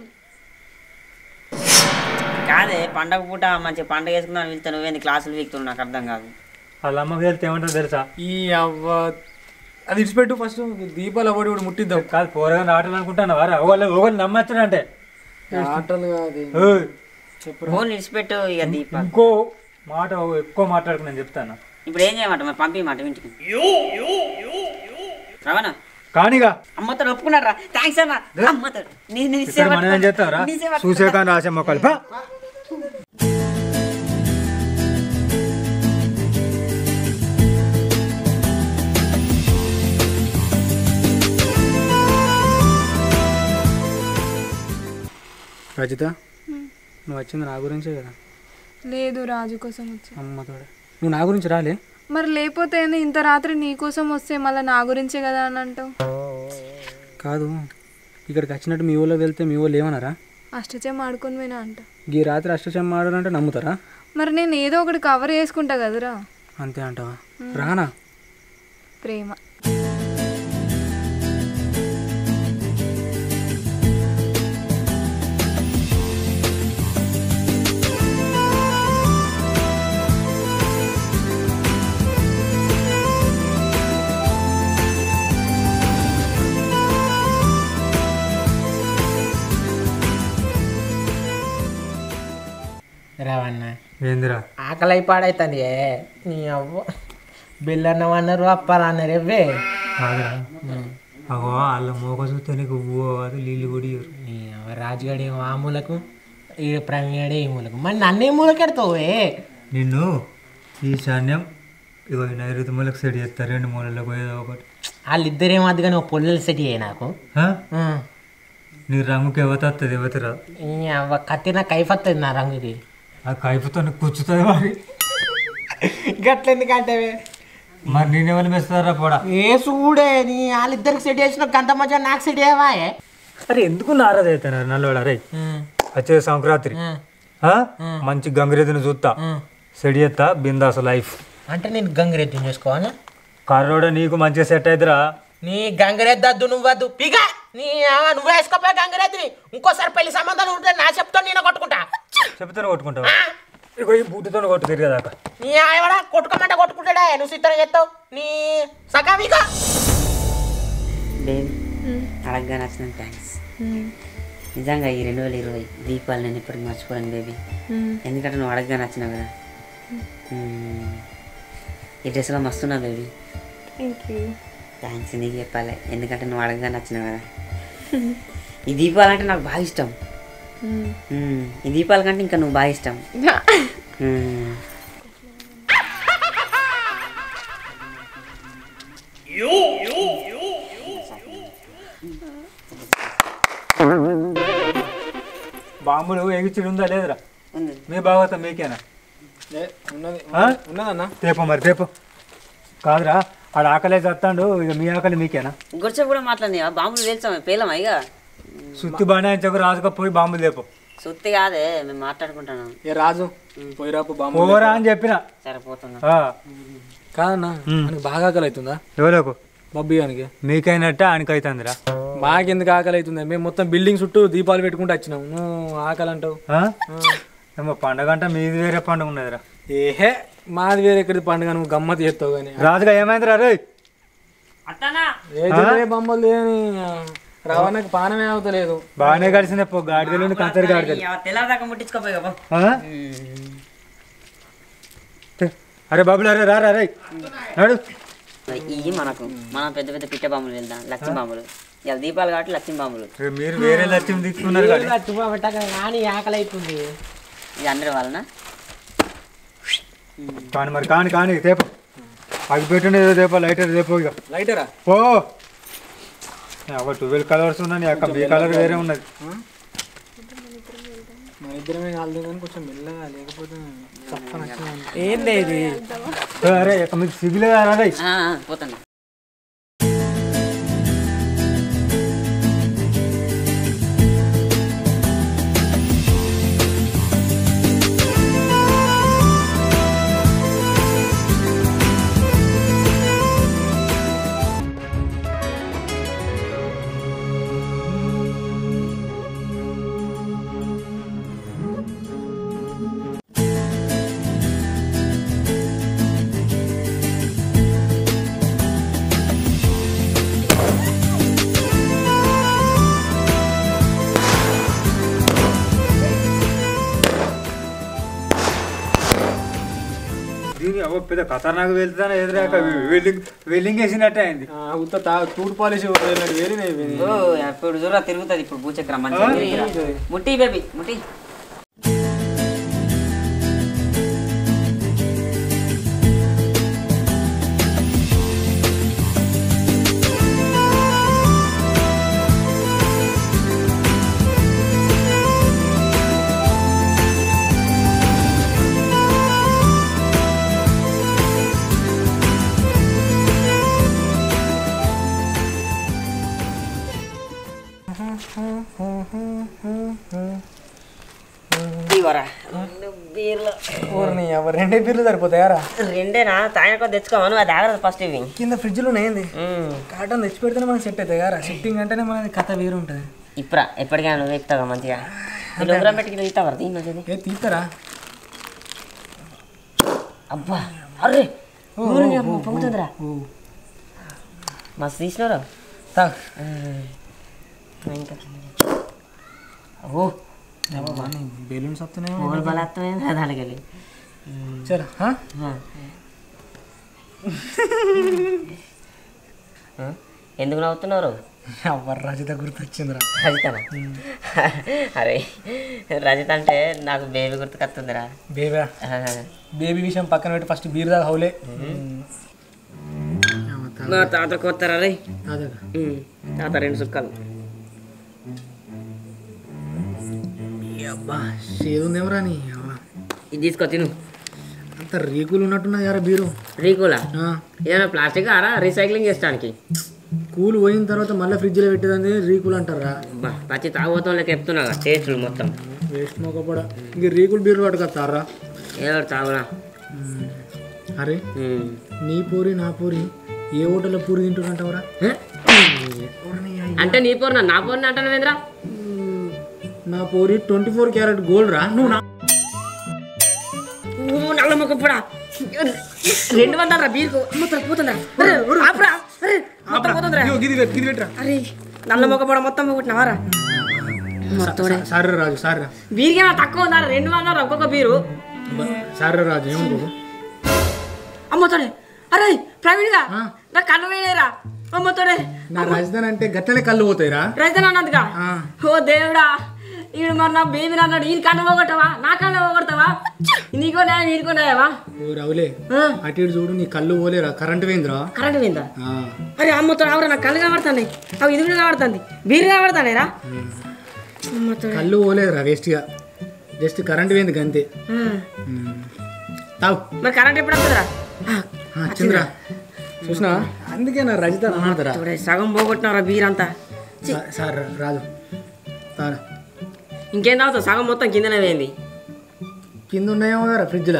Speaker 3: కాదే పండగ పూట మంచి పండగ వేసుకున్నాను వెళ్తే నువ్వేంది క్లాసులు వీక్తున్నావు నాకు అర్థం కాదు
Speaker 7: వాళ్ళ అమ్మకి వెళ్తే ఏమంటారు తెలుసా
Speaker 1: ఈ అవ్వ అది ఇడిచిపెట్టు ఫస్ట్ దీపాలు ఒకటి కూడా ముట్టిద్దాం
Speaker 7: కాదు పోరగా ఆటలు అనుకుంటాను వారా ఒకళ్ళు ఒకళ్ళు నమ్మచ్చునంటే
Speaker 1: ఆటలు కాదు
Speaker 7: ఓయ్,
Speaker 3: ఫోన్ ఇడిచిపెట్టు ఇక దీప
Speaker 7: ఇంకో మాట ఎక్కువ మాట్లాడుకుని చెప్తాను
Speaker 3: ఇప్పుడు ఏం చేయమంట మరి పంపించమంట ఇంటికి రవాణా
Speaker 7: కానిగా
Speaker 3: అమ్మతో ఒప్పుకున్నారా థ్యాంక్స్ అన్న అమ్మతో నీ నీ
Speaker 7: ఇక్కడ
Speaker 3: సేవ
Speaker 7: మనం ఏం చేస్తావురా
Speaker 3: నీ సేవ
Speaker 7: చూసే కానీ రాసే మొక్కలు పా.
Speaker 1: రజిత నువ్వు వచ్చింది నా గురించే కదా
Speaker 6: లేదు రాజు కోసం వచ్చా
Speaker 1: అమ్మతోడే నువ్వు నా గురించి రాలే
Speaker 6: మరి లేకపోతే ఏంది ఇంత రాత్రి నీ కోసం వస్తే మళ్ళీ నా గురించే కదా అని అంటావు
Speaker 1: కాదు ఇక్కడికి వచ్చినట్టు మీ ఊళ్ళో వెళ్తే మీ ఊళ్ళో ఏమన్నారా
Speaker 6: అష్టచం ఆడుకొని పోయినా అంట
Speaker 1: ఈ రాత్రి అష్టచమ్మ ఆడారంటే నమ్ముతారా
Speaker 6: మరి నేను ఏదో ఒకటి కవర్ చేసుకుంటా కదరా
Speaker 1: అంతే అంటావా రానా
Speaker 6: ప్రేమ
Speaker 4: రావన్న
Speaker 7: ఏందిరా
Speaker 4: ఆకలి అయి పాడైతుంది ఏ నీ అవ్వ బిల్లన్నం అన్నారు అప్పాలు అన్నారు ఇవ్వే
Speaker 7: కాదురా అగో వాళ్ళ మోక చూస్తే నీకు అది నీళ్ళు కూడా ఇయ్యరు.
Speaker 4: నీ అవ్వ రాజుగాడి ఏమో ఆ మూలకు ఈ ప్రవీణుడే ఈ మూలకు మరి నన్నే మూలకెడతావే
Speaker 7: నిన్ను ఈ సైన్యం ఇగో ఈ నైరుతి మూలకు సెట్ చేస్తారు రెండు మూలలకు ఏదో ఒకటి
Speaker 4: వాళ్ళిద్దరేమో అది కానీ ఒక పొల్లలు సెట్ అయ్యాయి నాకు
Speaker 7: ఆ?
Speaker 4: ఉం.
Speaker 7: నీ రంగుకి ఎవత వస్తుంది ఎవతరా
Speaker 4: ఈ అవ్వ కత్తిన కైఫ్ వస్తుంది నా రంగుకి
Speaker 7: ఆ కైపుతో కూర్చుతుంది మరి
Speaker 4: గట్ల ఎందుకంటే
Speaker 7: మరి నేనేమని మెస్తారా పోడా
Speaker 4: ఏ చూడే నీ వాళ్ళిద్దరికి సెట్ చేసిన గంట మధ్య నాకు సెట్ చేయవా
Speaker 7: అరే ఎందుకు నారాజ్ అవుతున్నారు నల్లవాడు అరే వచ్చే సంక్రాంతి ఆ? మంచి గంగిరెద్దుని చూస్తా సెడి ఎత్తా బిందాస్ లైఫ్
Speaker 4: అంటే నేను గంగిరెద్దు చేసుకోవాలా
Speaker 7: కర్రోడ నీకు మంచిగా సెట్ అవుతురా
Speaker 4: నీ గంగిరెద్దద్దు నువ్వద్దు పిగా నీ ఆ, నువ్వు వేసుకోపోయా గంగిరెద్దుని ఇంకోసారి పెళ్లి సంబంధాలు ఉంటే నా చెప్తా నేను కొట్టుకుంటా
Speaker 7: చెప్తాను కొట్టుకుంటావా ఇగో ఈ బూటితో కొట్టు తిరిగేదాకా
Speaker 4: నీ ఆయవడా కొట్టుకోమంటే కొట్టుకుంటాడా నువ్వు సిద్ధం చేస్తావు నీ సకామిగా
Speaker 3: బేబీ అడగగా నచ్చిన థ్యాంక్స్ నిజంగా ఈ రెండు వేల ఇరవై దీపాలు నేను ఇప్పటికి మర్చిపోలేను బేబీ ఎందుకంటే నువ్వు అడగగా నచ్చినావు కదా మ్మ్. ఈ డ్రెస్లో మస్తున్నావు బేబీ
Speaker 5: థ్యాంక్ యూ
Speaker 3: థ్యాంక్స్ నీకు చెప్పాలి ఎందుకంటే నువ్వు అడగగా నచ్చినావు కదా ఈ దీపాలు అంటే నాకు బాగా ఇష్టం మ్మ్. ఈ దీపాల కంటే ఇంకా నువ్వు బాగా ఇష్టం మ్మ్.
Speaker 7: బాంబులు ఎగిచ్చిడు ఉందా లేదురా
Speaker 3: ఉంది.
Speaker 7: మీ భాగవతం మీకేనా
Speaker 1: ఏ, ఉన్నది
Speaker 7: ఆ?
Speaker 1: ఉన్నదన్న
Speaker 7: తేపో మరి తేపో కాదురా ఆడ ఆకలే చస్తాడు ఇక మీ ఆకలి మీకేనా
Speaker 3: ఇంకొచ్చేపు కూడా మాట్లాడి బాంబులు పేల్చాము పేలమా ఇక
Speaker 7: సుత్తి బాణాయించకు రాజుగా పోయి బాంబులు తేపో
Speaker 3: సుత్తి కాదే మేము మాట్లాడుకుంటున్నాం
Speaker 1: ఏ రాజు పోయిరాపు బామ్మ
Speaker 7: పోరా అని చెప్పిన
Speaker 3: సరిపోతున్నాం
Speaker 7: ఆ,
Speaker 1: కాదన్నా మనకి బాగా ఆకలి అవుతుందా
Speaker 7: ఎవరకు
Speaker 1: బబ్బీ గానికి
Speaker 7: మీకైనట్టే ఆయనకైతుందిరా
Speaker 1: మాకెందుకు ఆకలి అవుతుంది మేము మొత్తం బిల్డింగ్ చుట్టూ దీపాలు పెట్టుకుంటూ వచ్చినాం నువ్వు ఆకలి అంటావు
Speaker 7: ఆ? ఏమో పండగ అంటే మీది వేరే పండుగ ఉన్నదిరా
Speaker 1: ఏహే మాది వేరే ఎక్కడి పండుగ నువ్వు గమ్మత్ చేస్తావు కానీ
Speaker 7: రాజుగా ఏమైందిరా రే
Speaker 1: ఏ బొమ్మలు లేని రవాణాకి పానమే అవుతలేదు
Speaker 7: బాగానే గడిచింది పో గాడిదలు కంచరి గాడిదలు
Speaker 3: తెల్లదాకా ముట్టించుకోపోయి
Speaker 7: ఆ? అరే బాబులు అరే రా రా రే నడు
Speaker 3: ఇవి మనకు మనం పెద్ద పెద్ద పిట్ట బాంబులు వెళ్దాం లక్ష్మీ బాంబులు ఇలా దీపాలు కాబట్టి లక్ష్మీ బాంబులు
Speaker 7: రే, మీరు వేరే లక్ష్యం తీసుకున్నారు కానీ
Speaker 4: తువ్వ పెట్టక కానీ ఆకలి అవుతుంది
Speaker 3: ఇది అందరి వాళ్ళన
Speaker 7: కానీ మరి కాని కాని తేపో అవి పెట్టుండే ఏదో తేపో లైటర్ తేపో ఇక
Speaker 1: లైటరా
Speaker 7: ఓ ఒక ట్వెల్వ్ కలర్స్ ఉన్నాయి అక్క మీ కలర్ వేరే ఉన్నది
Speaker 1: మన ఇద్దరమే కాదు కానీ కొంచెం మెల్లగా లేకపోతే తప్ప
Speaker 4: ఏంది ఇది
Speaker 7: ఏ, అరే ఇక మీకు సిగిలేదా రే
Speaker 3: పోతాను
Speaker 7: దీని అవ్వ పెద్ద ఖతర్నాక్ వెళ్తానే ఎదురాక వెల్లింగ్ వెల్లింగ్ వేసినట్టే అయింది
Speaker 1: ఉత్త తా తూడు పాలిష్ వేలినాయి ఇవి.
Speaker 3: ఓ ఇప్పుడు చూడ తిరుగుతుంది ఇప్పుడు భూచక్రం మంచిగా తిరిగిరా. ముట్టి బేబీ ముట్టి ఇవ్వరా రెండు బీర్లు
Speaker 1: ఊరిని ఎవరు రెండే బీర్లు సరిపోతాయారా
Speaker 3: రెండేనా తాగక తెచ్చుకోమను అది ఆగదు ఫస్ట్ ఇవి
Speaker 1: కింద ఫ్రిడ్జ్లో ఏంది కాటన్ తెచ్చి పెడితేనే మనకి సెట్ అవుతాయి కదా షిఫ్టింగ్ అంటేనే మనది కథ వేరు ఉంటుంది
Speaker 3: ఇప్పుడా ఎప్పటికైనా నువ్వు ఎక్కుతావా మంచిగా ఈ డోగ్రామ్ పెట్టుకుని తీస్తావా దీని మంచిది
Speaker 1: ఏ తీస్తారా
Speaker 3: అబ్బా అరే ఊరిని అమ్మ, పొంగుతుందిరా మస్తు తీసినారు
Speaker 1: తాగు
Speaker 3: ఇంకా ఓ
Speaker 1: బెలూన్స్ వస్తున్నాయి
Speaker 3: మొగలు బలాత్మైన దానికి వెళ్ళి
Speaker 1: చలో హా?
Speaker 3: ఎందుకు నవ్వుతున్నారు
Speaker 1: ఎవరు రజిత గుర్తొచ్చిందిరా
Speaker 3: రజితనా అరే రజిత అంటే నాకు బేబీ గుర్తుకొస్తుందిరా
Speaker 1: బేబా బేబీ విషయం పక్కన పెట్టి ఫస్ట్ బీర్ దాకా హౌలే
Speaker 3: నా తాత కొత్తరా రే
Speaker 1: అదే
Speaker 3: తాత రెండు సుక్కలు
Speaker 1: అబ్బా చేదుందేమరా నీ అవ్వ.
Speaker 3: ఇది తీసుకో తిను
Speaker 1: అంత రేకులు ఉన్నట్టున్నా యారా బీరు
Speaker 3: రీకులా
Speaker 1: ఆ,
Speaker 3: ఏదైనా ప్లాస్టిక్ ఆరా రీసైక్లింగ్ చేస్తానికి
Speaker 1: కూల్ పోయిన తర్వాత మళ్ళీ ఫ్రిడ్జ్లో పెట్టేదాన్ని రీకులు అంటారా
Speaker 3: బా పచ్చి తాగుతాం లెక్క చెప్తున్నా టేస్ట్లు మొత్తం
Speaker 1: వేస్ట్ మొక్కపడ ఇంక రీకులు బీర్లు పట్టుకొస్తారా
Speaker 3: ఏదో ఒకటి తాగురా
Speaker 1: అరే
Speaker 3: ఉమ్.
Speaker 1: నీ పూరి నా పూరి ఏ హోటల్లో పూరి తింటున్నాంటవరా
Speaker 3: హ? అంటే నీ పోరు నా పోరు అంటాను వేంద్రా
Speaker 1: నా పూరి ట్వంటీ ఫోర్ క్యారెట్ గోల్డ్ రా నువ్వు నా
Speaker 3: ఓ నల్ల మొక్క పొడా రెండు వందల రా బీరుకు మొత్తం పోతుందా అరే, ఆపురా. అరే, మొత్తం పోతుందిరా
Speaker 1: ఇదిగో గిది పెట్టు, గిది పెట్టరా
Speaker 3: అరే నల్ల మొక్క పొడ మొత్తం పోగొట్టినావారా మొత్తం
Speaker 1: సారీ రాజు సారీ రా
Speaker 3: బీరుకి ఏమైనా తక్కువ ఉందా రెండు వందల ఒక్కొక్క బీరు
Speaker 1: సారీ రాజు ఏమనుకో
Speaker 3: అమ్మతోడే అరే ప్రవీణ్ గా నా కన్ను వేయలేరా అమ్మతోడే
Speaker 1: నా రాజధాని అంటే గట్లనే కళ్ళు పోతాయిరా
Speaker 3: రైతు అన్నదిగా
Speaker 1: ఆ.
Speaker 3: ఓ దేవుడా ఈడు మరి నా బేబీ అన్నాడు ఈయన కన్ను పోగొట్టవా నా కన్ను పోగొడతావా నీకో న్యాయం నీకో న్యాయమా
Speaker 1: ఓ రవులే అటు ఇటు చూడు నీ కళ్ళు పోలేరా కరెంట్ పోయిందిరా
Speaker 3: కరెంట్ పోయిందా
Speaker 1: ఆ,
Speaker 3: అరే అమ్మతో ఆవిడ నాకు కళ్ళు కనబడుతుంది అవి ఇది కూడా కనబడుతుంది బీరు కనబడతానేరా అమ్మతో
Speaker 1: కళ్ళు పోలేదురా వేస్ట్గా జస్ట్ కరెంట్ పోయింది గంతే ఉమ్. తావు
Speaker 3: మరి కరెంట్ ఎప్పుడు వస్తుందిరా
Speaker 1: ఆ, చంద్ర చూసినా అందుకే నా రజిత అన్నాదరా
Speaker 3: చూడే సగం పోగొట్టినారా బీర్ అంతా
Speaker 1: సార్ రాజు తారా
Speaker 3: ఇంకేం తాగుతావు సగం మొత్తం కిందనే పోయింది
Speaker 1: కింద ఉన్నాయేమో కదా ఫ్రిడ్జ్లో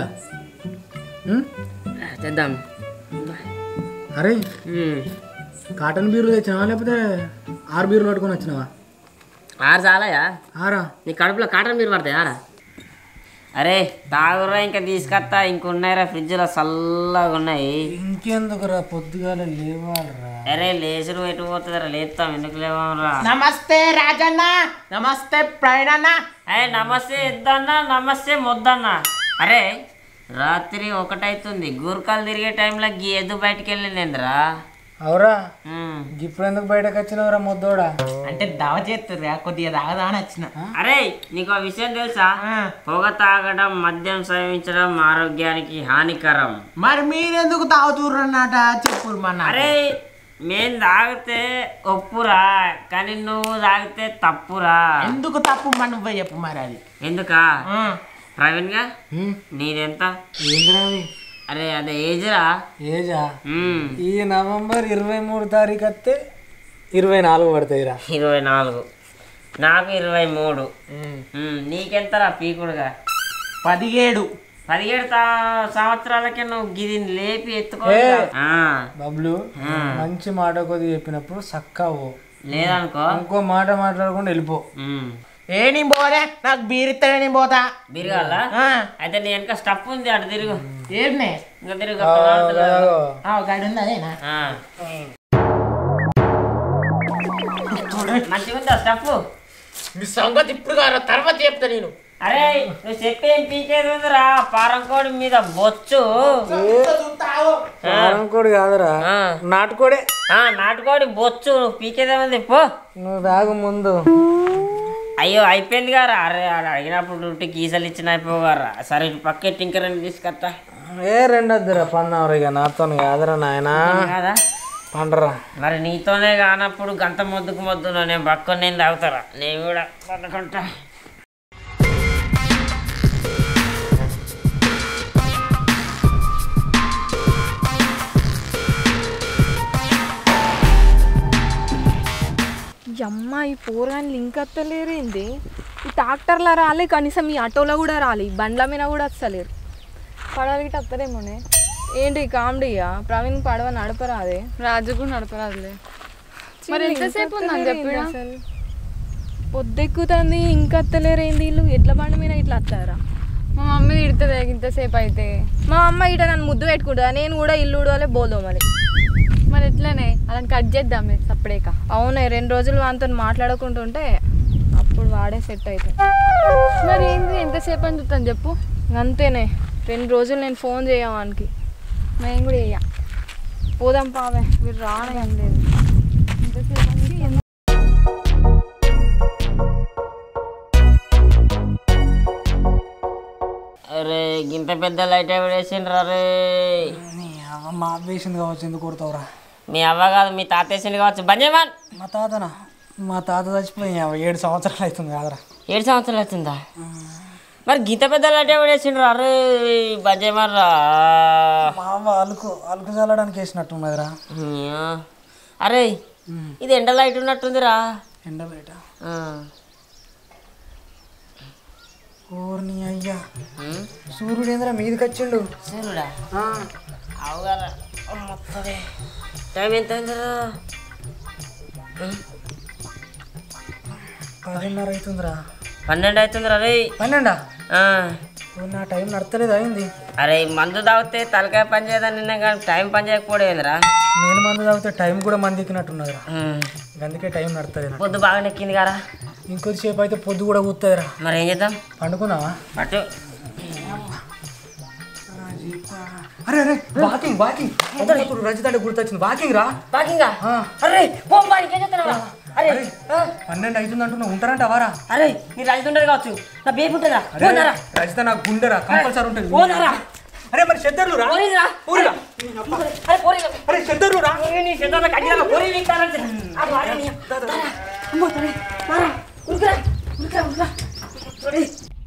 Speaker 3: తెద్దాం
Speaker 1: అరే
Speaker 3: ఉమ్.
Speaker 1: కాటన్ బీర్లు తెచ్చినావా లేకపోతే ఆరు బీర్లు పట్టుకొని వచ్చినావా
Speaker 3: ఆరు చాలయా
Speaker 1: ఆరా
Speaker 3: నీ కడుపులో కాటన్ బీర్ పడతాయి ఆరా అరే తాగురా ఇంకా తీసుకొస్తా ఇంకున్నాయిరా ఫ్రిడ్జ్లో చల్లగా ఉన్నాయి
Speaker 1: ఇంకెందుకురా పొద్దుగాల లేవాలరా
Speaker 3: అరే లేచురు ఎటు పోతుందిరా లేస్తాం ఎందుకు లేవరా
Speaker 4: నమస్తే రాజన్న నమస్తే ప్రవీణన్న
Speaker 3: అరే నమస్తే ఇద్దన్నా నమస్తే మొద్దన్నా అరే రాత్రి ఒకటైతుంది గూర్ఖాలు తిరిగే టైంలో గీ ఎద్దు బయటికి వెళ్ళిందేంద్రా
Speaker 1: అవురా
Speaker 3: ఉమ్.
Speaker 1: ఇప్పుడు ఎందుకు బయటకు వచ్చినవరా ముద్దోడా
Speaker 4: అంటే దావ చేస్తుర్రా కొద్దిగా దాగదా అని వచ్చిన
Speaker 3: అరే నీకు ఆ విషయం తెలుసా పొగ తాగడం మద్యం సేవించడం ఆరోగ్యానికి హానికరం
Speaker 4: మరి మీరెందుకు తాగుతుర్రన్నట చెప్పురు మన
Speaker 3: అరే మేం తాగితే ఒప్పురా కానీ నువ్వు తాగితే తప్పురా
Speaker 4: ఎందుకు తప్పు మన నువ్వే చెప్పు మరి అది
Speaker 3: ఎందుకా
Speaker 4: ఆ.
Speaker 3: ప్రవీణ్ గా నీదెంత
Speaker 1: ఏంద్రా అవి?
Speaker 3: అరే అదే ఏజ్రా
Speaker 1: ఏజా
Speaker 3: ఉమ్,
Speaker 1: ఈ నవంబర్ ఇరవై మూడు తారీఖు వస్తే ఇరవై నాలుగు పడతాయిరా
Speaker 3: ఇరవై నాలుగు నాకు ఇరవై మూడు ఉమ్, నీకెంతరా పీకుడుగా
Speaker 4: పదిహేడు
Speaker 3: పదిహేడు తా- సంవత్సరాలకే నువ్వు గిదిని లేపి ఎత్తుకో
Speaker 1: ఏ.
Speaker 3: ఆ,
Speaker 1: బబ్లు మంచి మాట కొద్ది చెప్పినప్పుడు సక్కావు
Speaker 3: లేదనుకో
Speaker 1: ఇంకో మాట మాట్లాడకుండా వెళ్ళిపో
Speaker 3: ఉమ్.
Speaker 4: ఏ నీ పోదే నాకు బీర్ ఇస్తాడే నేను పోతా
Speaker 3: బిరగాల
Speaker 4: ఆ.
Speaker 3: అయితే నీ వెనక స్టప్ ఉంది అటు తిరుగు
Speaker 4: ఏంటి
Speaker 3: ఇంకా తిరుగు అక్కడ నాటుతలేదు.
Speaker 4: గాడి ఉంది అదేనా
Speaker 3: ఆ. మంచిగా ఉందా స్టప్
Speaker 4: మీ సంగతి ఇప్పుడు కాదు తర్వాత చెప్తా నేను
Speaker 3: అరే నువ్వు చెప్పేం పీకేది ఉందిరా పారంకోడి మీద బొచ్చు
Speaker 1: కూడా కాదురా
Speaker 3: ఆ.
Speaker 1: నాటుకోడే
Speaker 3: ఆ, నాటుకోడి బొచ్చు నువ్వు పీకేదేముంది పో
Speaker 1: నువ్వు తాగు ముందు
Speaker 3: అయ్యో అయిపోయింది గారా అరే ఆడ అడిగినప్పుడు ఉంటే గీసలు ఇచ్చిన అయిపోగారా సరే ఇటు పక్కెట్టి ఇంకా రెండు తీసుకొస్తా
Speaker 1: ఏ రెండొద్దురా పన్నవరు ఇక నాతో కాదురా నాయన
Speaker 3: కాదా
Speaker 1: పండరా
Speaker 3: మరి నీతోనే కానప్పుడు గంత మొద్దుకు మొద్దు నేను పక్కన నేను తాగుతారా నేను కూడా పట్టుకుంటా
Speaker 6: ఈ అమ్మ ఈ పోరగాని లింక్ వస్తలేరేంది ఈ ట్రాక్టర్లో రాలే కనీసం ఈ ఆటోలో కూడా రాలే ఈ బండ్ల మీద కూడా వస్తలేరు
Speaker 5: పడవలకి వస్తారేమోనే
Speaker 6: ఏంటి కామెడీయా ప్రవీణ్ పడవ నడపరా అదే
Speaker 5: రాజు కూడా నడపరాదులే మరి ఎంతసేపు ఉందని చెప్పినా
Speaker 6: పొద్దెక్కుతుంది ఇంకా వస్తలేరేంది వీళ్ళు ఎట్ల బండి మీద ఇట్లా వస్తారా
Speaker 5: మా మమ్మీ తిడుతుంది ఇంతసేపు అయితే
Speaker 6: మా అమ్మ ఇట నన్ను ముద్దు పెట్టుకుంటా నేను కూడా ఇల్లు ఉడవలే బోదోమని
Speaker 5: మరి ఎట్లనే అలా కట్ చేద్దాం సప్పుడేక
Speaker 6: అవునే రెండు రోజులు వానితో మాట్లాడుకుంటుంటే అప్పుడు వాడే సెట్ అవుతుంది
Speaker 5: మరి ఏంది ఎంతసేపు అని చూస్తాను చెప్పు
Speaker 6: అంతేనే రెండు రోజులు నేను ఫోన్ చేయవానికి
Speaker 5: మేము కూడా చెయ్య
Speaker 6: పోదాం పావే మీరు రానే లేదు
Speaker 5: ఎంతసేపు అని చూస్తాను.
Speaker 3: అరే గింత పెద్ద లైట్ వేసిండ్రు అరే
Speaker 1: మా వేసింది కావచ్చు ఎందుకు కొడతావురా
Speaker 3: మీ అవ్వ కాదు మీ తాత వేసిండు కావచ్చు బంజమాన్
Speaker 1: మా తాతనా మా తాత చచ్చిపోయి ఏడు సంవత్సరాలు అవుతుంది కాదురా
Speaker 3: ఏడు సంవత్సరాలు అవుతుందా మరి గీత పెద్దలు అంటే వేసిండ్రు అరే బజ్జే మర్రా
Speaker 1: మా అమ్మ అలుకు అలుకు చల్లడానికి వేసినట్టున్నదిరా
Speaker 3: అరే ఇది ఎండ లైట్ ఉన్నట్టుందిరా
Speaker 1: ఎండ బయట
Speaker 3: ఆ.
Speaker 1: ఓర్ని అయ్యా సూర్యుడు ఏంద్రా మీదకి వచ్చిండు
Speaker 3: సరేరా
Speaker 1: ఆ,
Speaker 3: అవుగరా మొత్తమే టైం ఎంత అయిందిరా
Speaker 1: పదిన్నర అవుతుందిరా
Speaker 3: పన్నెండు అవుతుందిరా రే
Speaker 1: పన్నెండా
Speaker 3: ఆ.
Speaker 1: ఓ, నా టైం నడతలేదు అయింది
Speaker 3: అరే మందు తాగితే తలకాయ పని చేయదని నిన్న కానీ టైం పని చేయకపోయేందిరా
Speaker 1: నేను మందు తాగితే టైం కూడా మంది ఎక్కినట్టున్నదిరా అందుకే టైం నడతలేదు
Speaker 3: పొద్దు బాగా నెక్కింది కదా
Speaker 1: ఇంకొద్దిసేపు అయితే పొద్దు కూడా కూతుందిరా
Speaker 3: మరి ఏం చేద్దాం
Speaker 1: పండుకుందామా
Speaker 3: పట్టు
Speaker 1: అరే అరే వాకింగ్ వాకింగ్ ఇప్పుడు రజిత అంటే గుర్తొచ్చింది వాకింగ్ రా
Speaker 3: పాకింగా
Speaker 1: ఆ.
Speaker 3: అరే పోంబానికి ఏం చేస్తున్నావా అరే ఆ.
Speaker 1: పన్నెండు అవుతుంది అంటున్నా ఉంటారంటావారా
Speaker 3: అరే మీరు రైతు ఉంటారు కావచ్చు నా బేబీ ఉంటుందా
Speaker 1: అరే
Speaker 3: పోనారా
Speaker 1: రజిత నాకు గుండెరా కంపల్సరీ ఉంటుంది
Speaker 3: పోనారా
Speaker 1: అరే మరి చెద్దర్లు రా
Speaker 3: పోరీరా
Speaker 1: ఊరిరా
Speaker 3: అరే పోరీరా
Speaker 1: అరే చెద్దర్లు రా
Speaker 3: పోరీ నీ చేతుల్లో కట్టినా పోరీ వీక్తారంటే ఆ భార్య నీ- అమ్మో తల్లి, రారా, ఉరుకురా, ఉరుకురా, ఉరుకురా. చూడు.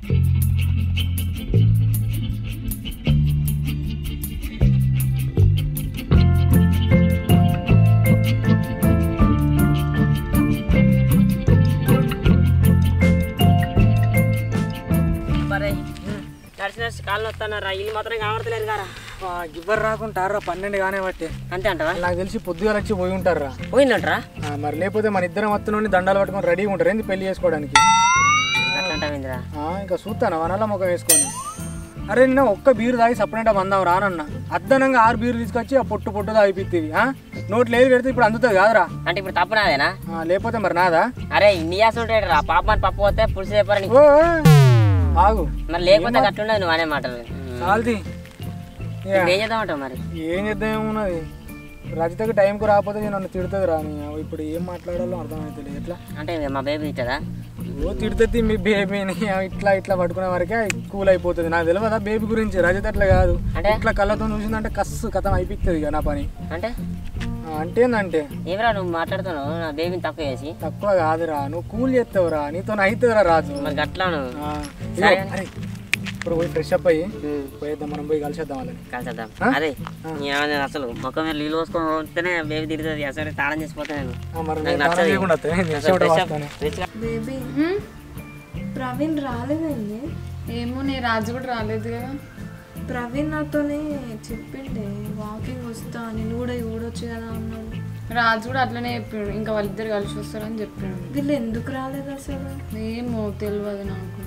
Speaker 3: మరి నడిచి నడిచి కాళ్ళు వస్తానారా ఇల్లు మాత్రం కనబడతలేదు కారా
Speaker 1: ఇవ్వరు రాకుంటారా పన్నెండు కానే బట్టి
Speaker 3: అంతే అంటావా
Speaker 1: నాకు తెలిసి పొద్దుగాల వచ్చి పోయి ఉంటారా
Speaker 3: పోయిందంటరా
Speaker 1: మరి లేకపోతే మన ఇద్దరం వస్తున్న దండాలు పట్టుకొని రెడీగా ఉంటారు ఏంది పెళ్లి చేసుకోవడానికి
Speaker 3: అట్లా అంటావేందిరా
Speaker 1: ఆ, ఇంకా చూస్తాను వనల్ల ముఖం వేసుకొని అరే నిన్న ఒక్క బీరు తాగి సపరేట్ మందాం రానన్న అద్దనంగా ఆరు బీరు తీసుకొచ్చి ఆ పొట్టు పొట్టు తాగిపిస్తుంది నోట్లు ఏది పెడితే ఇప్పుడు అందుతుంది కాదురా
Speaker 3: అంటే ఇప్పుడు తప్పు నాదేనా
Speaker 1: ఆ, లేకపోతే మరి నాదా
Speaker 3: అరే ఇన్ని చేసి ఉంటాడు రా పాప అని పప్పు పోతే పులుసు చెప్పారని
Speaker 1: ఓ ఆగు
Speaker 3: మరి లేకపోతే అట్లుండదు నువ్వు అనే మాటలు
Speaker 1: చాలది
Speaker 3: ఇప్పుడు ఏం చేద్దాం అంటావు మరి
Speaker 1: ఏం చేద్దాం ఏమున్నది రజితకి టైంకు రాకపోతే నేను నన్ను తిడుతుంది రాని ఇప్పుడు ఏం మాట్లాడాలో అర్థమవుతుంది ఎట్లా
Speaker 3: అంటే మా బేబీ ఇచ్చదా
Speaker 1: ఓ తిడుతుంది మీ బేబీని ఇట్లా ఇట్లా పట్టుకునే వరకే కూల్ అయిపోతుంది నాకు తెలియదా బేబీ గురించి రజిత అట్లా కాదు
Speaker 3: అంటే?
Speaker 1: ఇట్లా కళ్ళతో చూసిందంటే కస్సు కథం అయిపోతుంది ఇక నా పని
Speaker 3: అంటే
Speaker 1: ఆ, అంటే ఏందంటే
Speaker 3: ఏమిరా నువ్వు మాట్లాడుతున్నావు నా బేబీని తక్కువ చేసి
Speaker 1: తక్కువ కాదురా నువ్వు కూల్ చేస్తావురా నీతో అవుతుందిరా రాజు
Speaker 3: మరి గట్లాను
Speaker 1: ఆ, ఇదిగో, అరే ఇప్పుడు పోయి ఫ్రెష్ అప్ అయ్యి పోయేద్దాం మనం పోయి కలిసేద్దాం వాళ్ళని
Speaker 3: కలిసేద్దాం
Speaker 1: ఆ?
Speaker 3: అదే ఏమన్నా అసలు మొక్క మీద నీళ్ళు పోసుకొని పోతేనే బేబీ తిరుగుతుంది అసలు తాళం చేసిపోతా నేను
Speaker 1: ఆ, మరి
Speaker 3: నాకు
Speaker 1: నేను
Speaker 3: నచ్చదు.
Speaker 1: తాళం చేయకుండా వస్తే నేను
Speaker 3: అసలు
Speaker 1: చెవిట
Speaker 3: fresh up-
Speaker 1: వాస్తాను.
Speaker 3: fresh up-
Speaker 6: బేబీ ప్రవీణ్ రాలేదండి
Speaker 5: ఏమో నీ రాజు కూడా రాలేదు కదా
Speaker 6: ప్రవీణ్ నాతోనే చెప్పిండే వాకింగ్ వస్తా నేను కూడా చూడొచ్చు కదా అన్నాడు
Speaker 5: రాజు కూడా అట్లనే చెప్పాడు ఇంకా వాళ్ళిద్దరు కలిసి వస్తారని చెప్పాడు
Speaker 6: వీళ్ళు ఎందుకు రాలేదు అసలు
Speaker 5: ఏమో తెలియదు నాకు